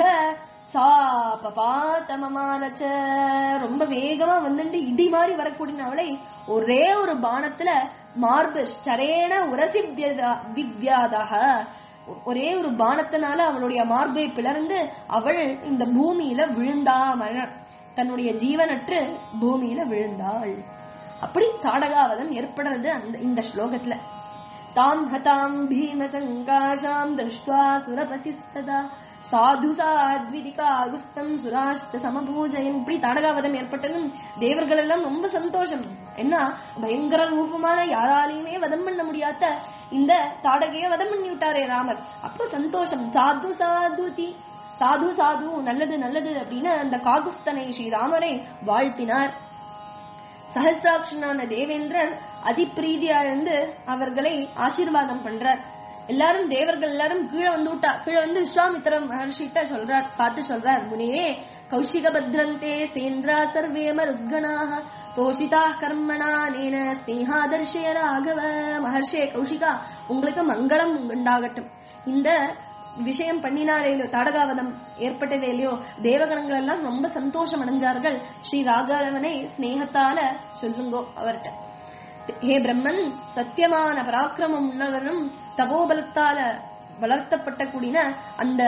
சாபபாத்தமமானச்ச ரொம்ப வேகமா வந்துட்டு இடி மாதிரி வரக்கூடிய அவளை ஒரே ஒரு பானத்துல மார்பு ஷரேண உரசி விவ்யாதாக ஒரே ஒரு பானத்தினால அவளுடைய மார்பை பிளர்ந்து அவள் இந்த பூமியில விழுந்தா மரண தன்னுடைய ஜீவனற்று பூமியில விழுந்தாள் அப்படி தாடகாவதம் ஏற்படுறது அந்த இந்த ஸ்லோகத்துல தாம் ஹதாம் பீம சங்காஷாம் திருஷ்டுவா சுரபசிஸ்ததா சாது சாத்விதிகா அகுஸ்தம் சுராஷ்ட சமபூஜையின் இப்படி தாடகாவதம் ஏற்பட்டதும் தேவர்கள் எல்லாம் ரொம்ப சந்தோஷம் என்ன பயங்கர ரூபமான யாராலையுமே வதம் பண்ண முடியாத இந்த தாடகைய வதம் பண்ணி விட்டாரே ராமர் அப்போ சந்தோஷம் சாது சாதுதி சாது சாது நல்லது நல்லது அப்படின்னு அந்த காகுஸ்தனை ஸ்ரீராமரை வாழ்த்தினார் சஹசிராட்சனான தேவேந்திரன் அதிப்பிரீதியா இருந்து அவர்களை ஆசீர்வாதம் பண்றார் எல்லாரும் தேவர்கள் எல்லாரும் கீழே வந்து விட்டா கீழே வந்து விஸ்வாமித்திர மகர்ஷிட்ட சொல்றார் பார்த்து சொல்றார் முனியே கௌஷிக பத்ரந்தே சேந்திரா சர்வே மருத்கணாக தோஷிதா கர்மணா நேன ஸ்னேகாதர்ஷய ராகவ மகர்ஷே கௌஷிகா உங்களுக்கு மங்களம் உண்டாகட்டும் இந்த விஷயம் பண்ணினாரே இல்லையோ தாடகாவதம் ஏற்பட்டதே இல்லையோ தேவகணங்கள் எல்லாம் ரொம்ப சந்தோஷம் அடைஞ்சார்கள் ஸ்ரீ ராகவனை ஸ்னேகத்தால சொல்லுங்கோ அவர்கிட்ட ஹே பிரம்மன் சத்தியமான பராக்கிரமம் உள்ளவனும் தபோபலத்தால வளர்த்தப்பட்ட கூடின அந்த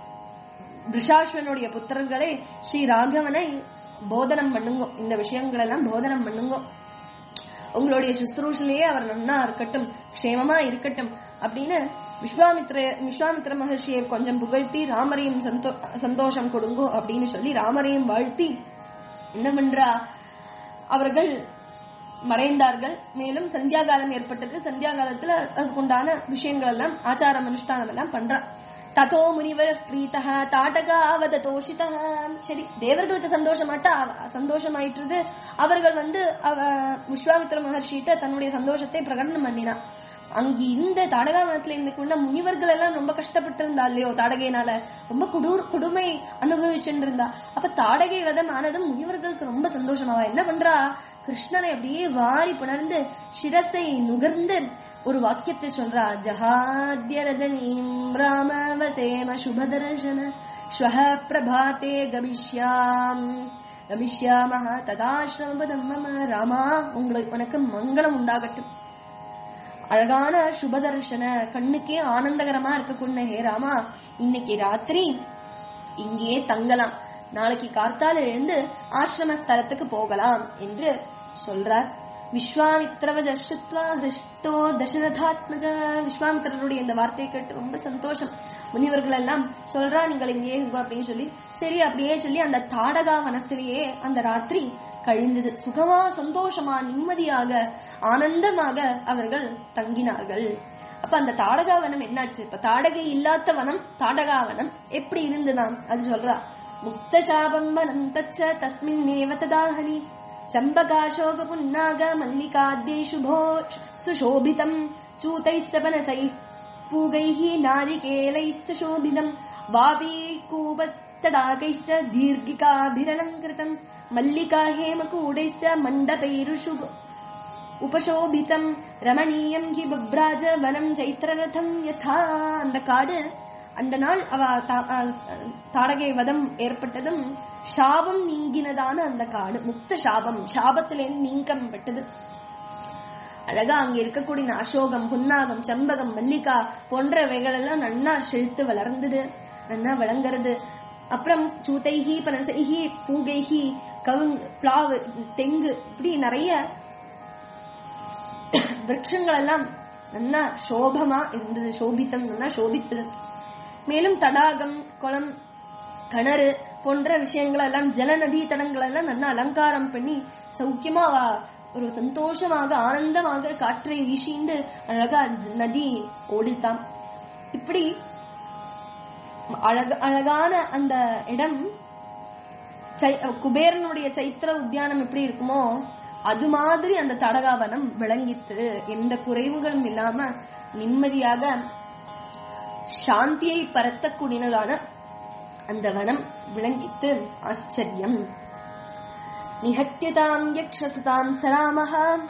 ரிஷாஸ்வனுடைய புத்திரர்களே ஸ்ரீ ராகவனை போதனம் பண்ணுங்கோ இந்த விஷயங்கள் எல்லாம் போதனம் பண்ணுங்கோ உங்களுடைய சுஸ்ரூஷிலேயே அவர் நன்னா இருக்கட்டும் க்ஷேமமா இருக்கட்டும் அப்படின்னு விஸ்வாமித்ர விஸ்வாமித்ர மகர்ஷியை கொஞ்சம் புகழ்த்தி ராமரையும் சந்தோ சந்தோஷம் கொடுங்கோ அப்படின்னு சொல்லி ராமரையும் வாழ்த்தி என்ன பண்றா அவர்கள் மறைந்தார்கள் மேலும் சந்தியா காலம் ஏற்பட்டது சந்தியா காலத்துல அதுக்குண்டான விஷயங்கள் எல்லாம் ஆச்சாரம் அனுஷ்டானம் எல்லாம் பண்றா ததோ முனிவர் பிரீதா தாட்டகா அவத தோஷிதா சரி தேவர்களுக்கு சந்தோஷமாட்டா சந்தோஷமாயிட்டுது அவர்கள் வந்து அவ விஸ்வாமித்திர மகர்ஷிட்ட தன்னுடைய சந்தோஷத்தை பிரகடனம் பண்ணினா அங்க இந்த தாடகாவனத்துல இருந்துக்குள்ள முனிவர்கள் எல்லாம் ரொம்ப கஷ்டப்பட்டு இருந்தா இல்லையோ தாடகையினால ரொம்ப குடூர் கொடுமை அனுபவிச்சுட்டு இருந்தா அப்ப தாடகை வதம் ஆனதும் முனிவர்களுக்கு ரொம்ப சந்தோஷமாவா என்ன பண்றா கிருஷ்ணனை அப்படியே வாரி புணர்ந்து சிரசை நுகர்ந்து ஒரு வாக்கியத்தை சொல்றா ஜஹாத்ய ரஜனீம் ராமவசேம சுபதர்ஷன ஸ்வஹ பிரபாதே கமிஷ்யாம் கமிஷ்யாமஹ ததாசிரமபதம் மம ராமா உங்களுக்கு உனக்கு மங்களம் உண்டாகட்டும் அழகான சுபதர்ஷன கண்ணுக்கே ஆனந்தகரமா இருக்கக்கூடிய ஹே ராமா இன்னைக்கு ராத்திரி இங்கேயே தங்கலாம் நாளைக்கு கார்த்தால எழுந்து ஆசிரம ஸ்தலத்துக்கு போகலாம் என்று சொல்றார் விஸ்வாமித்ரவ தர்ஷத்வா ஹிருஷ்டோ தசரதாத்மஜ விஸ்வாமித்திரருடைய இந்த வார்த்தையை கேட்டு ரொம்ப சந்தோஷம் முனிவர்கள் எல்லாம் சொல்றா நீங்கள் இங்கேயே இருங்கோ அப்படின்னு சொல்லி சரி அப்படியே சொல்லி அந்த தாடகா வனத்திலேயே அந்த ராத்திரி கழிந்தது சுகமா சந்தோஷமா நிம்மதியாக ஆனந்தமாக அவர்கள் தங்கினார்கள் அப்ப அந்த தாடகாவனம் என்னாச்சு இப்ப தாடகை இல்லாத வனம் தாடகாவனம் எப்படி இருந்துதான் அது சொல்றா முக்த சாபம் வனம் தச்ச தஸ்மின் நேவ ததாஹனி चम्बकाशोक पुन्नाग मल्लिकाद्यै शुभो सुशोभितम् चूतैश्च पनसैः पूगैः नारिकेलैश्च शोभितम् वापीकूपस्तडाकैश्च दीर्घिकाभिरलङ्कृतम् मल्लिका हेमकूडैश्च मण्डपैरुषु உபசோபிதம் ரமணீயம் ஹி பப்ராஜ வனம் சைத்திரரதம் யதா அந்த காடு அந்த நாள் அவ தா- அஹ் தாடகை வதம் ஏற்பட்டதும் சாபம் நீங்கினதான அந்த காடு முக்த சாபம் சாபத்திலேருந்து நீக்கம் பெற்றது அழகா அங்க இருக்கக்கூடிய அசோகம் புன்னாகம் செம்பகம் மல்லிகா போன்றவைகள் எல்லாம் நன்னா செழித்து வளர்ந்தது நன்னா விளங்குறது அப்புறம் சூத்தைஹி பனசைஹி பூகைஹி கவுங் பிளாவு தெங்கு இப்படி நிறைய விரக்ஷங்கள் எல்லாம் நல்லா சோபமா இருந்தது சோபித்தம் நல்லா சோபித்தது மேலும் தடாகம் குளம் கிணறு போன்ற விஷயங்கள் எல்லாம் ஜலநதி தடங்கள் எல்லாம் நல்லா அலங்காரம் பண்ணி சௌக்கியமா அவ ஒரு சந்தோஷமாக ஆனந்தமாக காற்றை வீசிண்டு அழகா நதி ஓடித்தாம் இப்படி அழக அழகான அந்த இடம் சை- குபேரனுடைய சைத்திர உத்தியானம் எப்படி இருக்குமோ அது மாதிரி அந்த தடகாவனம் விளங்கித்து எந்த குறைவுகளும் இல்லாம நிம்மதியாக சாந்தியை பரத்தக்கூடியதான அந்த வனம் விளங்கித்து ஆச்சரியம் நிகத்தியதாம் யக்ஷசுதாம் சராமஹ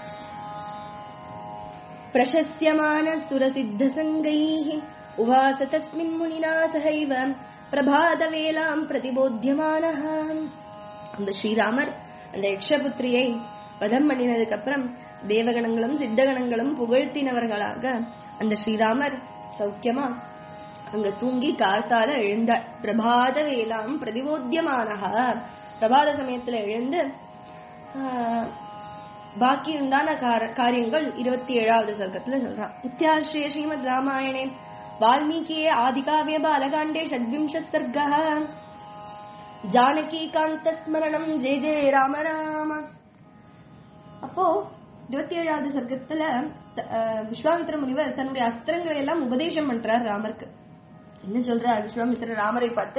प्रशस्यमान सुरसिद्धसङ्गैः उवास तस्मिन् मुनिना सहैव பிரபாதவேலாம் பிரதிபோத்தியமானஹ அந்த ஸ்ரீராமர் அந்த யக்ஷபுத்திரியை வதம் பண்ணினதுக்கு அப்புறம் தேவகணங்களும் சித்தகணங்களும் புகழ்த்தினவர்களாக அந்த ஸ்ரீராமர் சௌக்கியமா அங்க தூங்கி காத்தால எழுந்தார் பிரபாத வேலாம் பிரதிபோத்தியமானஹ பிரபாத சமயத்துல எழுந்து ஆஹ், பாக்கி உண்டான கார- காரியங்கள் இருபத்தி ஏழாவது சர்க்கத்துல சொல்றான் இத்தியாஸ்ரீ ஸ்ரீமத் ராமாயணே வால்மீகியே ஆதிகாவிய பாலகாண்டே ஷட்விம்ச சர்க்கः ஜானகி காந்த ஸ்மரணம் ஜெய ஜெய ராம ராம அப்போ இருபத்தி ஏழாவது சர்க்கத்துல த- அஹ், விஸ்வாமித்திர முனிவர் தன்னுடைய அஸ்திரங்களை எல்லாம் உபதேசம் பண்றார் ராமருக்கு என்ன சொல்றார் விஸ்வாமித்திர ராமரை பார்த்து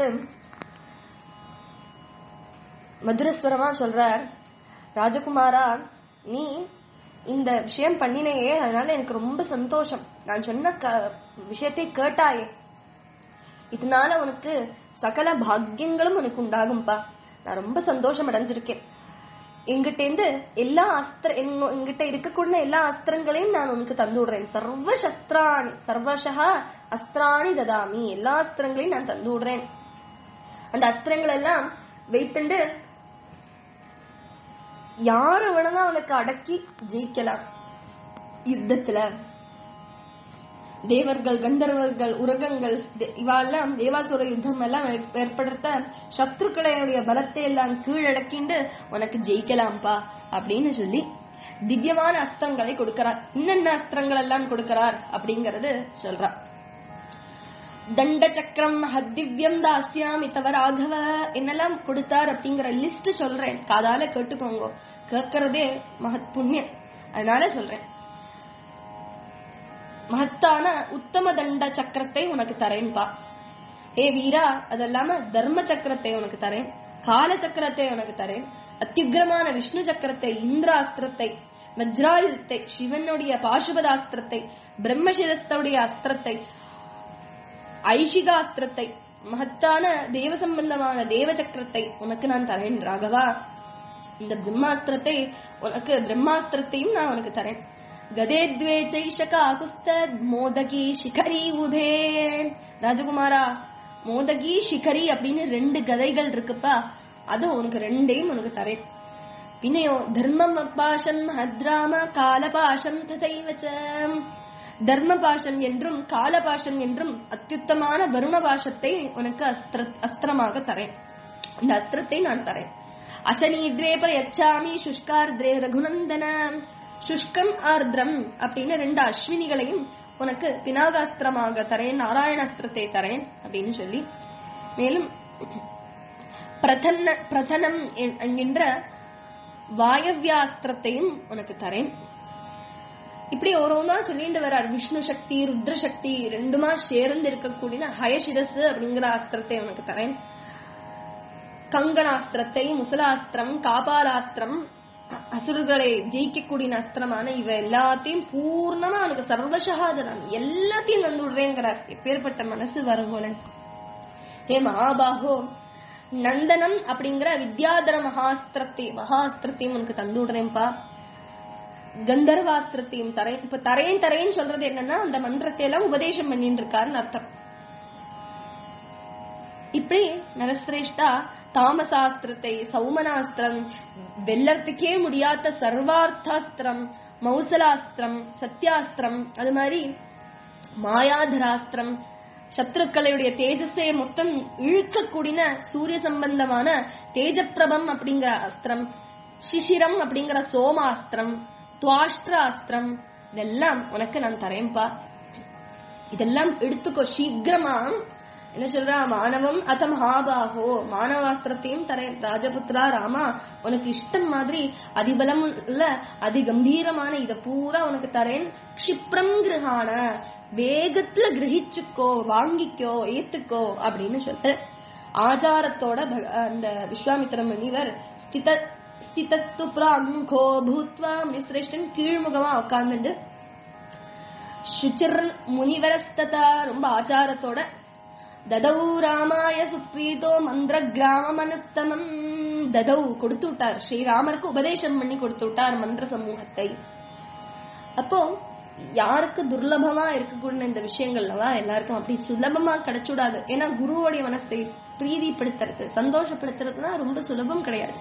மதுரஸ்வரமா சொல்றார் ராஜகுமாரா நீ இந்த விஷயம் பண்ணினையே அதனால எனக்கு ரொம்ப சந்தோஷம் நான் சொன்ன க- விஷயத்தை கேட்டாயே இதனால உனக்கு சகல பாக்கியங்களும் உனக்கு உண்டாகும்பா நான் ரொம்ப சந்தோஷம் அடைஞ்சிருக்கேன் எங்கிட்ட இருந்து எல்லா அஸ்திர என்னோ- எங்கிட்ட இருக்கக்கூடிய எல்லா அஸ்திரங்களையும் நான் உனக்கு தந்து விடுறேன் சர்வ சஸ்திராணி சர்வசா அஸ்திராணி ததாமி எல்லா அஸ்திரங்களையும் நான் தந்து விடுறேன் அந்த அஸ்திரங்கள் எல்லாம் வைத்துண்டு யாரு வேணா அவனுக்கு அடக்கி ஜெயிக்கலாம் யுத்தத்துல தேவர்கள் கந்தர்வர்கள் உரகங்கள் தே- இவாளெல்லாம் தேவாசுர யுத்தம் எல்லாம் ஏற்- ஏற்படுத்த சத்ருக்களுடைய பலத்தை எல்லாம் கீழடக்கிண்டு உனக்கு ஜெயிக்கலாம்ப்பா அப்படின்னு சொல்லி திவ்யமான அஸ்திரங்களை கொடுக்கிறார் என்னென்ன அஸ்திரங்கள் எல்லாம் கொடுக்கிறார் அப்படிங்கறது சொல்றார் தண்ட சக்கரம் மஹத்திவ்யம் தாஸ்யாமி தவ ராகவ என்னெல்லாம் கொடுத்தார் அப்படிங்கிற லிஸ்ட் சொல்றேன் காதால கேட்டுக்கோங்க கேட்கறதே மகத் புண்ணியம் அதனால சொல்றேன் மகத்தான உத்தம தண்ட சக்கரத்தை உனக்கு தரேன்பா ஏ வீரா அது இல்லாம தர்ம சக்கரத்தை உனக்கு தரேன் கால சக்கரத்தை உனக்கு தரேன் அத்தியுக்கிரமான விஷ்ணு சக்கரத்தை இந்திராஸ்திரத்தை வஜ்ராயுதத்தை சிவனுடைய பாசுபதாஸ்திரத்தை பிரம்மசிரஸ்தவுடைய அஸ்திரத்தை ஐஷிகாஸ்திரத்தை மகத்தான தேவ சம்பந்தமான தேவ சக்கரத்தை உனக்கு நான் தரேன் ராகவா இந்த பிரம்மாஸ்திரத்தை உனக்கு பிரம்மாஸ்திரத்தையும் நான் உனக்கு தரேன் கதேத்வே ஜெய்ஷகா குஸ்த மோதகி சிகரி உபே ராஜகுமாரா மோதகி சிகரி அப்படின்னு ரெண்டு கதைகள் இருக்குப்பா அது உனக்கு ரெண்டையும் உனக்கு தரேன் பின்னையோ தர்மம் அப்பாசம் மஹத்ராம காலபாசம் ததைவச்ச தர்ம பாஷம் என்றும் காலபாஷம் என்றும் அத்யுத்தமான வருண பாஷத்தை உனக்கு அஸ்திர அஸ்திரமாக தரேன் இந்த அஸ்திரத்தை நான் தரேன் அசனீத்ரே பிரயச்சாமி சுஷ்கார்திரே ரகுநந்தன சுஷ்கம் ஆர்திரம் அப்படின்னு ரெண்டு அஸ்வினிகளையும் உனக்கு பினாகாஸ்திரமாக தரேன் நாராயணாஸ்திரத்தை தரேன் அப்படின்னு சொல்லி மேலும் பிரதன்ன பிரதனம் என்- என்கின்ற வாயவ்யாஸ்திரத்தையும் உனக்கு தரேன் இப்படி ஒரு ஒன்றா சொல்லிட்டு வர்றார் விஷ்ணு சக்தி ருத்ர சக்தி ரெண்டுமா சேர்ந்து இருக்கக்கூடிய ஹயசிரசு அப்படிங்கிற அஸ்திரத்தை உனக்கு தரேன் கங்கணாஸ்திரத்தை முசலாஸ்திரம் காபாலாஸ்திரம் அசுரர்களை ஜெயிக்கக்கூடிய அஸ்திரமான இவ எல்லாத்தையும் பூர்ணமா அவனுக்கு சர்வசகாதனம் எல்லாத்தையும் தந்து விடுறேங்கிறார் எப்பேற்பட்ட மனசு வருங்கோலன் ஹே மகாபாகோ நந்தனம் அப்படிங்கிற வித்யாதர மகாஸ்திரத்தை மகாஸ்திரத்தையும் உனக்கு தந்து விடுறேன்ப்பா கந்தர்வாஸ்திரத்தையும் தரேன் இப்ப தரேன் தரேன்னு சொல்றது என்னன்னா அந்த மந்திரத்தை எல்லாம் உபதேசம் பண்ணிட்டு இருக்காருன்னு அர்த்தம் இப்படி நரசிரேஷ்டா தாமசாஸ்திரத்தை சௌமனாஸ்திரம் வெல்லறதுக்கே முடியாத சர்வார்த்தாஸ்திரம் மௌசலாஸ்திரம் சத்யாஸ்திரம் அது மாதிரி மாயாதராஸ்திரம் சத்ருக்களுடைய தேஜஸை மொத்தம் இழுக்கக்கூடிய சூரிய சம்பந்தமான தேஜப்பிரபம் அப்படிங்கிற அஸ்திரம் சிசிரம் அப்படிங்கிற சோமாஸ்திரம் துவாஷ்டிராஸ்திரம் இதெல்லாம் உனக்கு நான் தரேன்பா இதெல்லாம் எடுத்துக்கோ சீக்கிரமா என்ன சொல்றா மானவம் அத மகாபாகோ மானவாஸ்திரத்தையும் தரேன் ராஜபுத்ரா ராமா உனக்கு இஷ்டம் மாதிரி அதிபலம் உள்ள அதிகம்பீரமான இத பூரா உனக்கு தரேன் க்ஷிப்ரம் கிரகான வேகத்துல கிரகிச்சுக்கோ வாங்கிக்கோ ஏத்துக்கோ அப்படின்னு சொல்லிட்டு ஆச்சாரத்தோட பக- அந்த விஸ்வாமித்திர முனிவர் ஸ்தித ஸ்திதத்து பிராங்கோ பூத்வா முனிசிரேஷ்டன் கீழ்முகமா உட்கார்ந்துட்டு சுச்சிர் முனிவரஸ்ததா ரொம்ப ஆச்சாரத்தோட ததௌ ராமாய சுப்ரீதோ மந்திர கிராமம் அனுத்தமம் ததௌ கொடுத்து விட்டார் ஸ்ரீராமருக்கு உபதேசம் பண்ணி கொடுத்து விட்டார் மந்திர சமூகத்தை அப்போ யாருக்கு துர்லபமா இருக்கக்கூடிய இந்த விஷயங்கள்லவா எல்லாருக்கும் அப்படி சுலபமா கிடைச்சுடாது ஏன்னா குருவோடைய மனசை பிரீதிப்படுத்துறது சந்தோஷப்படுத்துறதுனா ரொம்ப சுலபம் கிடையாது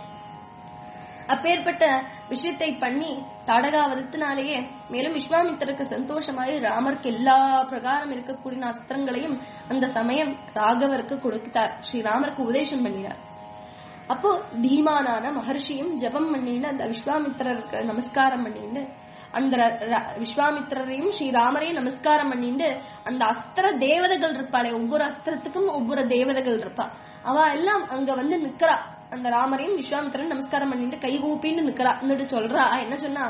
அப்பேற்பட்ட விஷயத்தை பண்ணி தாடகாவதத்தினாலேயே மேலும் விஸ்வாமித்திரருக்கு சந்தோஷமாய் ராமருக்கு எல்லா பிரகாரம் இருக்கக்கூடிய அஸ்திரங்களையும் அந்த சமயம் ராகவருக்கு கொடுத்தார் ஸ்ரீராமருக்கு உபதேசம் பண்ணினார் அப்போ பீமானான மகர்ஷியும் ஜெபம் பண்ணிட்டு அந்த விஸ்வாமித்திரருக்கு நமஸ்காரம் பண்ணிட்டு அந்த ர- ர- விஸ்வாமித்திரரையும் ஸ்ரீராமரையும் நமஸ்காரம் பண்ணிட்டு அந்த அஸ்திர தேவதைகள் இருப்பாளே ஒவ்வொரு அஸ்திரத்துக்கும் ஒவ்வொரு தேவதைகள் இருப்பா அவ எல்லாம் அங்க வந்து நிக்கிறா அந்த ராமரையும் விஸ்வாமித்திரன் நமஸ்காரம் பண்ணிட்டு கை கூப்பின்னு நிக்கிறா എന്നിട്ട് சொல்றா என்ன சொன்னா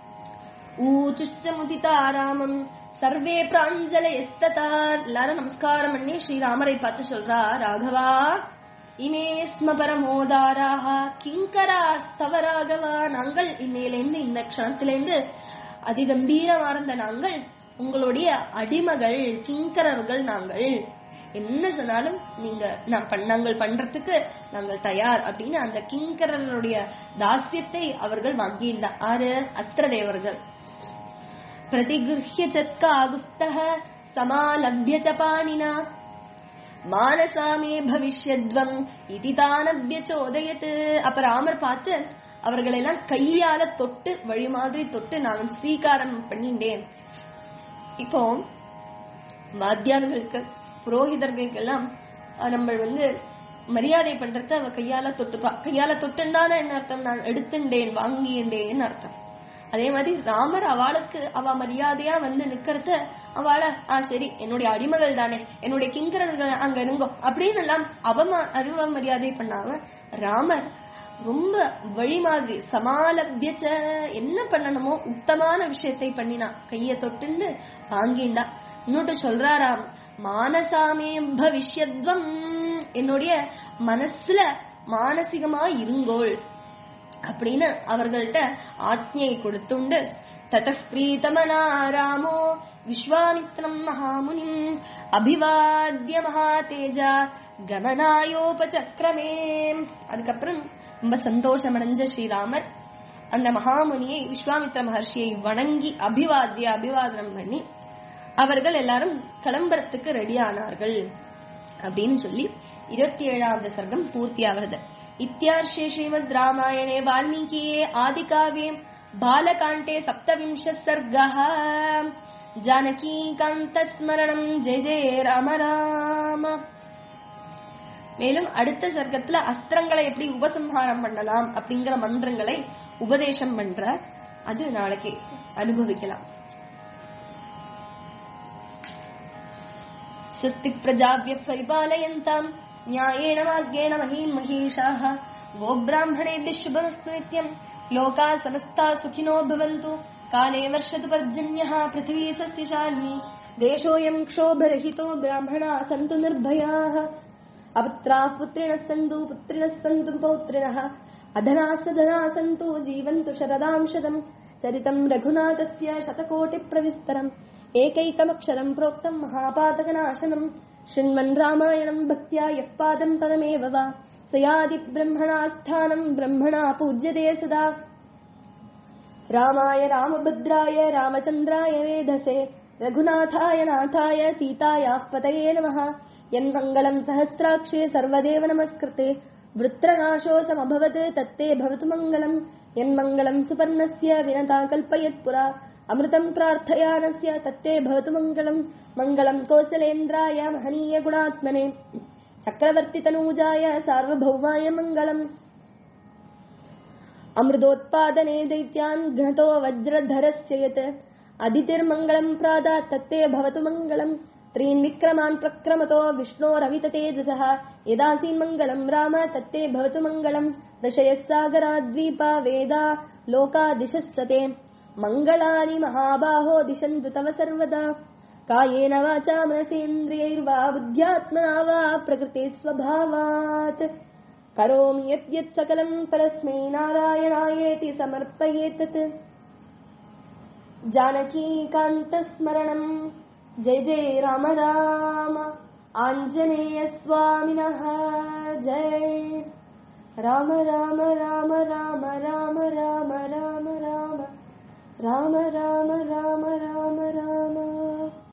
ஊச்சுஷ்ட முதிதா ராமம் சர்வே பிராஞ்சல எஸ்ததா எல்லாரும் நமஸ்காரம் பண்ணி ஸ்ரீராமரை பார்த்து சொல்றா ராகவா இமே ஸ்ம பரமோதாராக கிங்கரா ஸ்தவ ராகவா நாங்கள் இன்னையிலேருந்து இந்த க்ஷணத்திலேருந்து அதிகம்பீரமார்ந்த நாங்கள் உங்களுடைய அடிமகள் கிங்கரர்கள் நாங்கள் என்ன சொன்னாலும் நீங்க நான் பண்- நாங்கள் பண்றதுக்கு நாங்கள் தயார் அப்படின்னு அந்த கிங்கரருடைய தாஸ்யத்தை அவர்கள் வாங்கியிருந்தா ஆறு அஸ்திர தேவர்கள் प्रतिगृह्य चत्कागुस्तः समालभ्य च पाणिना மானசா மே பவிஷ்யத்வம் இதி தானபிய சோதயத் அப்ப ராமர் பார்த்து அவர்களெல்லாம் கையால தொட்டு வழி மாதிரி தொட்டு நான் ஸ்வீகாரம் பண்ணிட்டேன் இப்போ வாத்தியார்களுக்கு புரோகிதர்களுக்கெல்லாம் அஹ், நம்ம வந்து மரியாதை பண்றத அவ கையால தொட்டுப்பா கையால தொட்டுண்டான என்ன அர்த்தம் நான் எடுத்துண்டேன் வாங்கிண்டேன்னு அர்த்தம் அதே மாதிரி ராமர் அவளுக்கு அவ மரியாதையா வந்து நிக்கிறத அவள ஆ சரி என்னுடைய அடிமகள் தானே என்னுடைய கிங்கரர்கள் அங்க இருங்கோ அப்படின்னு எல்லாம் அவம அறிவ மரியாதை பண்ணாம ராமர் ரொம்ப வழி மாதிரி சமாலபியச்ச என்ன பண்ணணுமோ உத்தமான விஷயத்தை பண்ணினா கைய தொட்டுண்டு வாங்கிண்டா இன்னொட்டு சொல்றாராம் மானசாமே பவிஷ்யத்வம் என்னுடைய மனசுல மானசிகமா இருங்கோள் அப்படின்னு அவர்கள்ட்ட ஆജ്ഞை கொடுத்துண்டு ததः பிரீதமனா ராமோ விஸ்வாமித்ரம் மகாமுனிம் அபிவாத்ய மகாதேஜா கமனாயோபசக்கிரமே அதுக்கப்புறம் ரொம்ப சந்தோஷம் அடைஞ்ச ஸ்ரீராமர் அந்த மகாமுனியை விஸ்வாமித்ர மகர்ஷியை வணங்கி அபிவாத்திய அபிவாதனம் பண்ணி அவர்கள் எல்லாரும் கிளம்புறதுக்கு ரெடி ஆனார்கள் அப்படின்னு சொல்லி இருபத்தி ஏழாவது சர்க்கம் பூர்த்தி ஆகிறது இத்தியார்ஷே ஸ்ரீமத் ராமாயணே வால்மீகியே ஆதிகாவே பாலகாண்டே சப்தவிம்ச சர்கः ஜானகீகாந்த ஸ்மரணம் ஜெய ஜெய ராம ராம மேலும் அடுத்த சர்க்கத்துல அஸ்திரங்களை எப்படி உபசம்ஹாரம் பண்ணலாம் அப்படிங்கிற மந்திரங்களை உபதேசம் பண்ற அது நாளைக்கு அனுபவிக்கலாம் स्वस्ति प्रजाभ्यः परिपालयन्ताम् न्यायेण मार्गेण महीम् महिषाः गोब्राह्मणेभ्यः शुभमस्तु नित्यम् लोकाः समस्ताः सुखिनो भवन्तु काले वर्षतु पर्जन्यः पृथिवी सस्यशालिनी देशोऽयम् क्षोभरहितो ब्राह्मणाः सन्तु निर्भयाः अपुत्राः पुत्रिणः सन्तु पुत्रिणः सन्तु पौत्रिणः अधना सदना सन्तु जीवन्तु शरदां शतम् चरितम् रघुनाथस्य शतकोटिप्रविस्तरम् एकैकमक्षरम् प्रोक्तम् महापातकनाशनम् शृण्वन् रामायणम् भक्त्या यः पादम् पदमेव वा स यादिब्रह्मणा स्थानम् ब्रह्मणा पूज्यते सदा रामाय रामभद्राय रामचन्द्राय वेधसे रघुनाथाय नाथाय सीतायाः पतये नमः यन्मङ्गलम् सहस्राक्षे सर्वदेव नमस्कृते वृत्रनाशोऽसमभवत् तत्ते भवतु मङ्गलम् यन्मङ्गलम् सुपर्णस्य विनता कल्पयत्पुरा अमृतम् प्रार्थयानस्य तत्ते भवतु मङ्गलम् मङ्गलम् कोसलेन्द्राय महनीयगुणात्मने चक्रवर्तितनूजाय सार्वभौमाय मङ्गलम् अमृतोत्पादने दैत्यान् घ्नतो वज्रधरस्य यत् अदितिर्मङ्गलम् प्रादात् तत्ते भवतु मङ्गलम् त्रीन् विक्रमान् प्रक्रमतो विष्णोरविततेजसः यदासीन्मङ्गलम् राम तत्ते भवतु मङ्गलम् दशयः सागराद्वीपा वेदा लोकादिशश्च ते मङ्गलानि महाबाहो दिशन्तु तव सर्वदा कायेन वाचा मनसेन्द्रियैर्वा बुद्ध्यात्मना वा प्रकृते स्वभावात् करोमि यत् यत् सकलम् परस्मै नारायणायेति समर्पयेतत् जानकीकान्तस्मरणम् जय जय राम राम आञ्जनेयस्वामिनः जय राम राम राम राम राम राम राम राम राम राम राम राम राम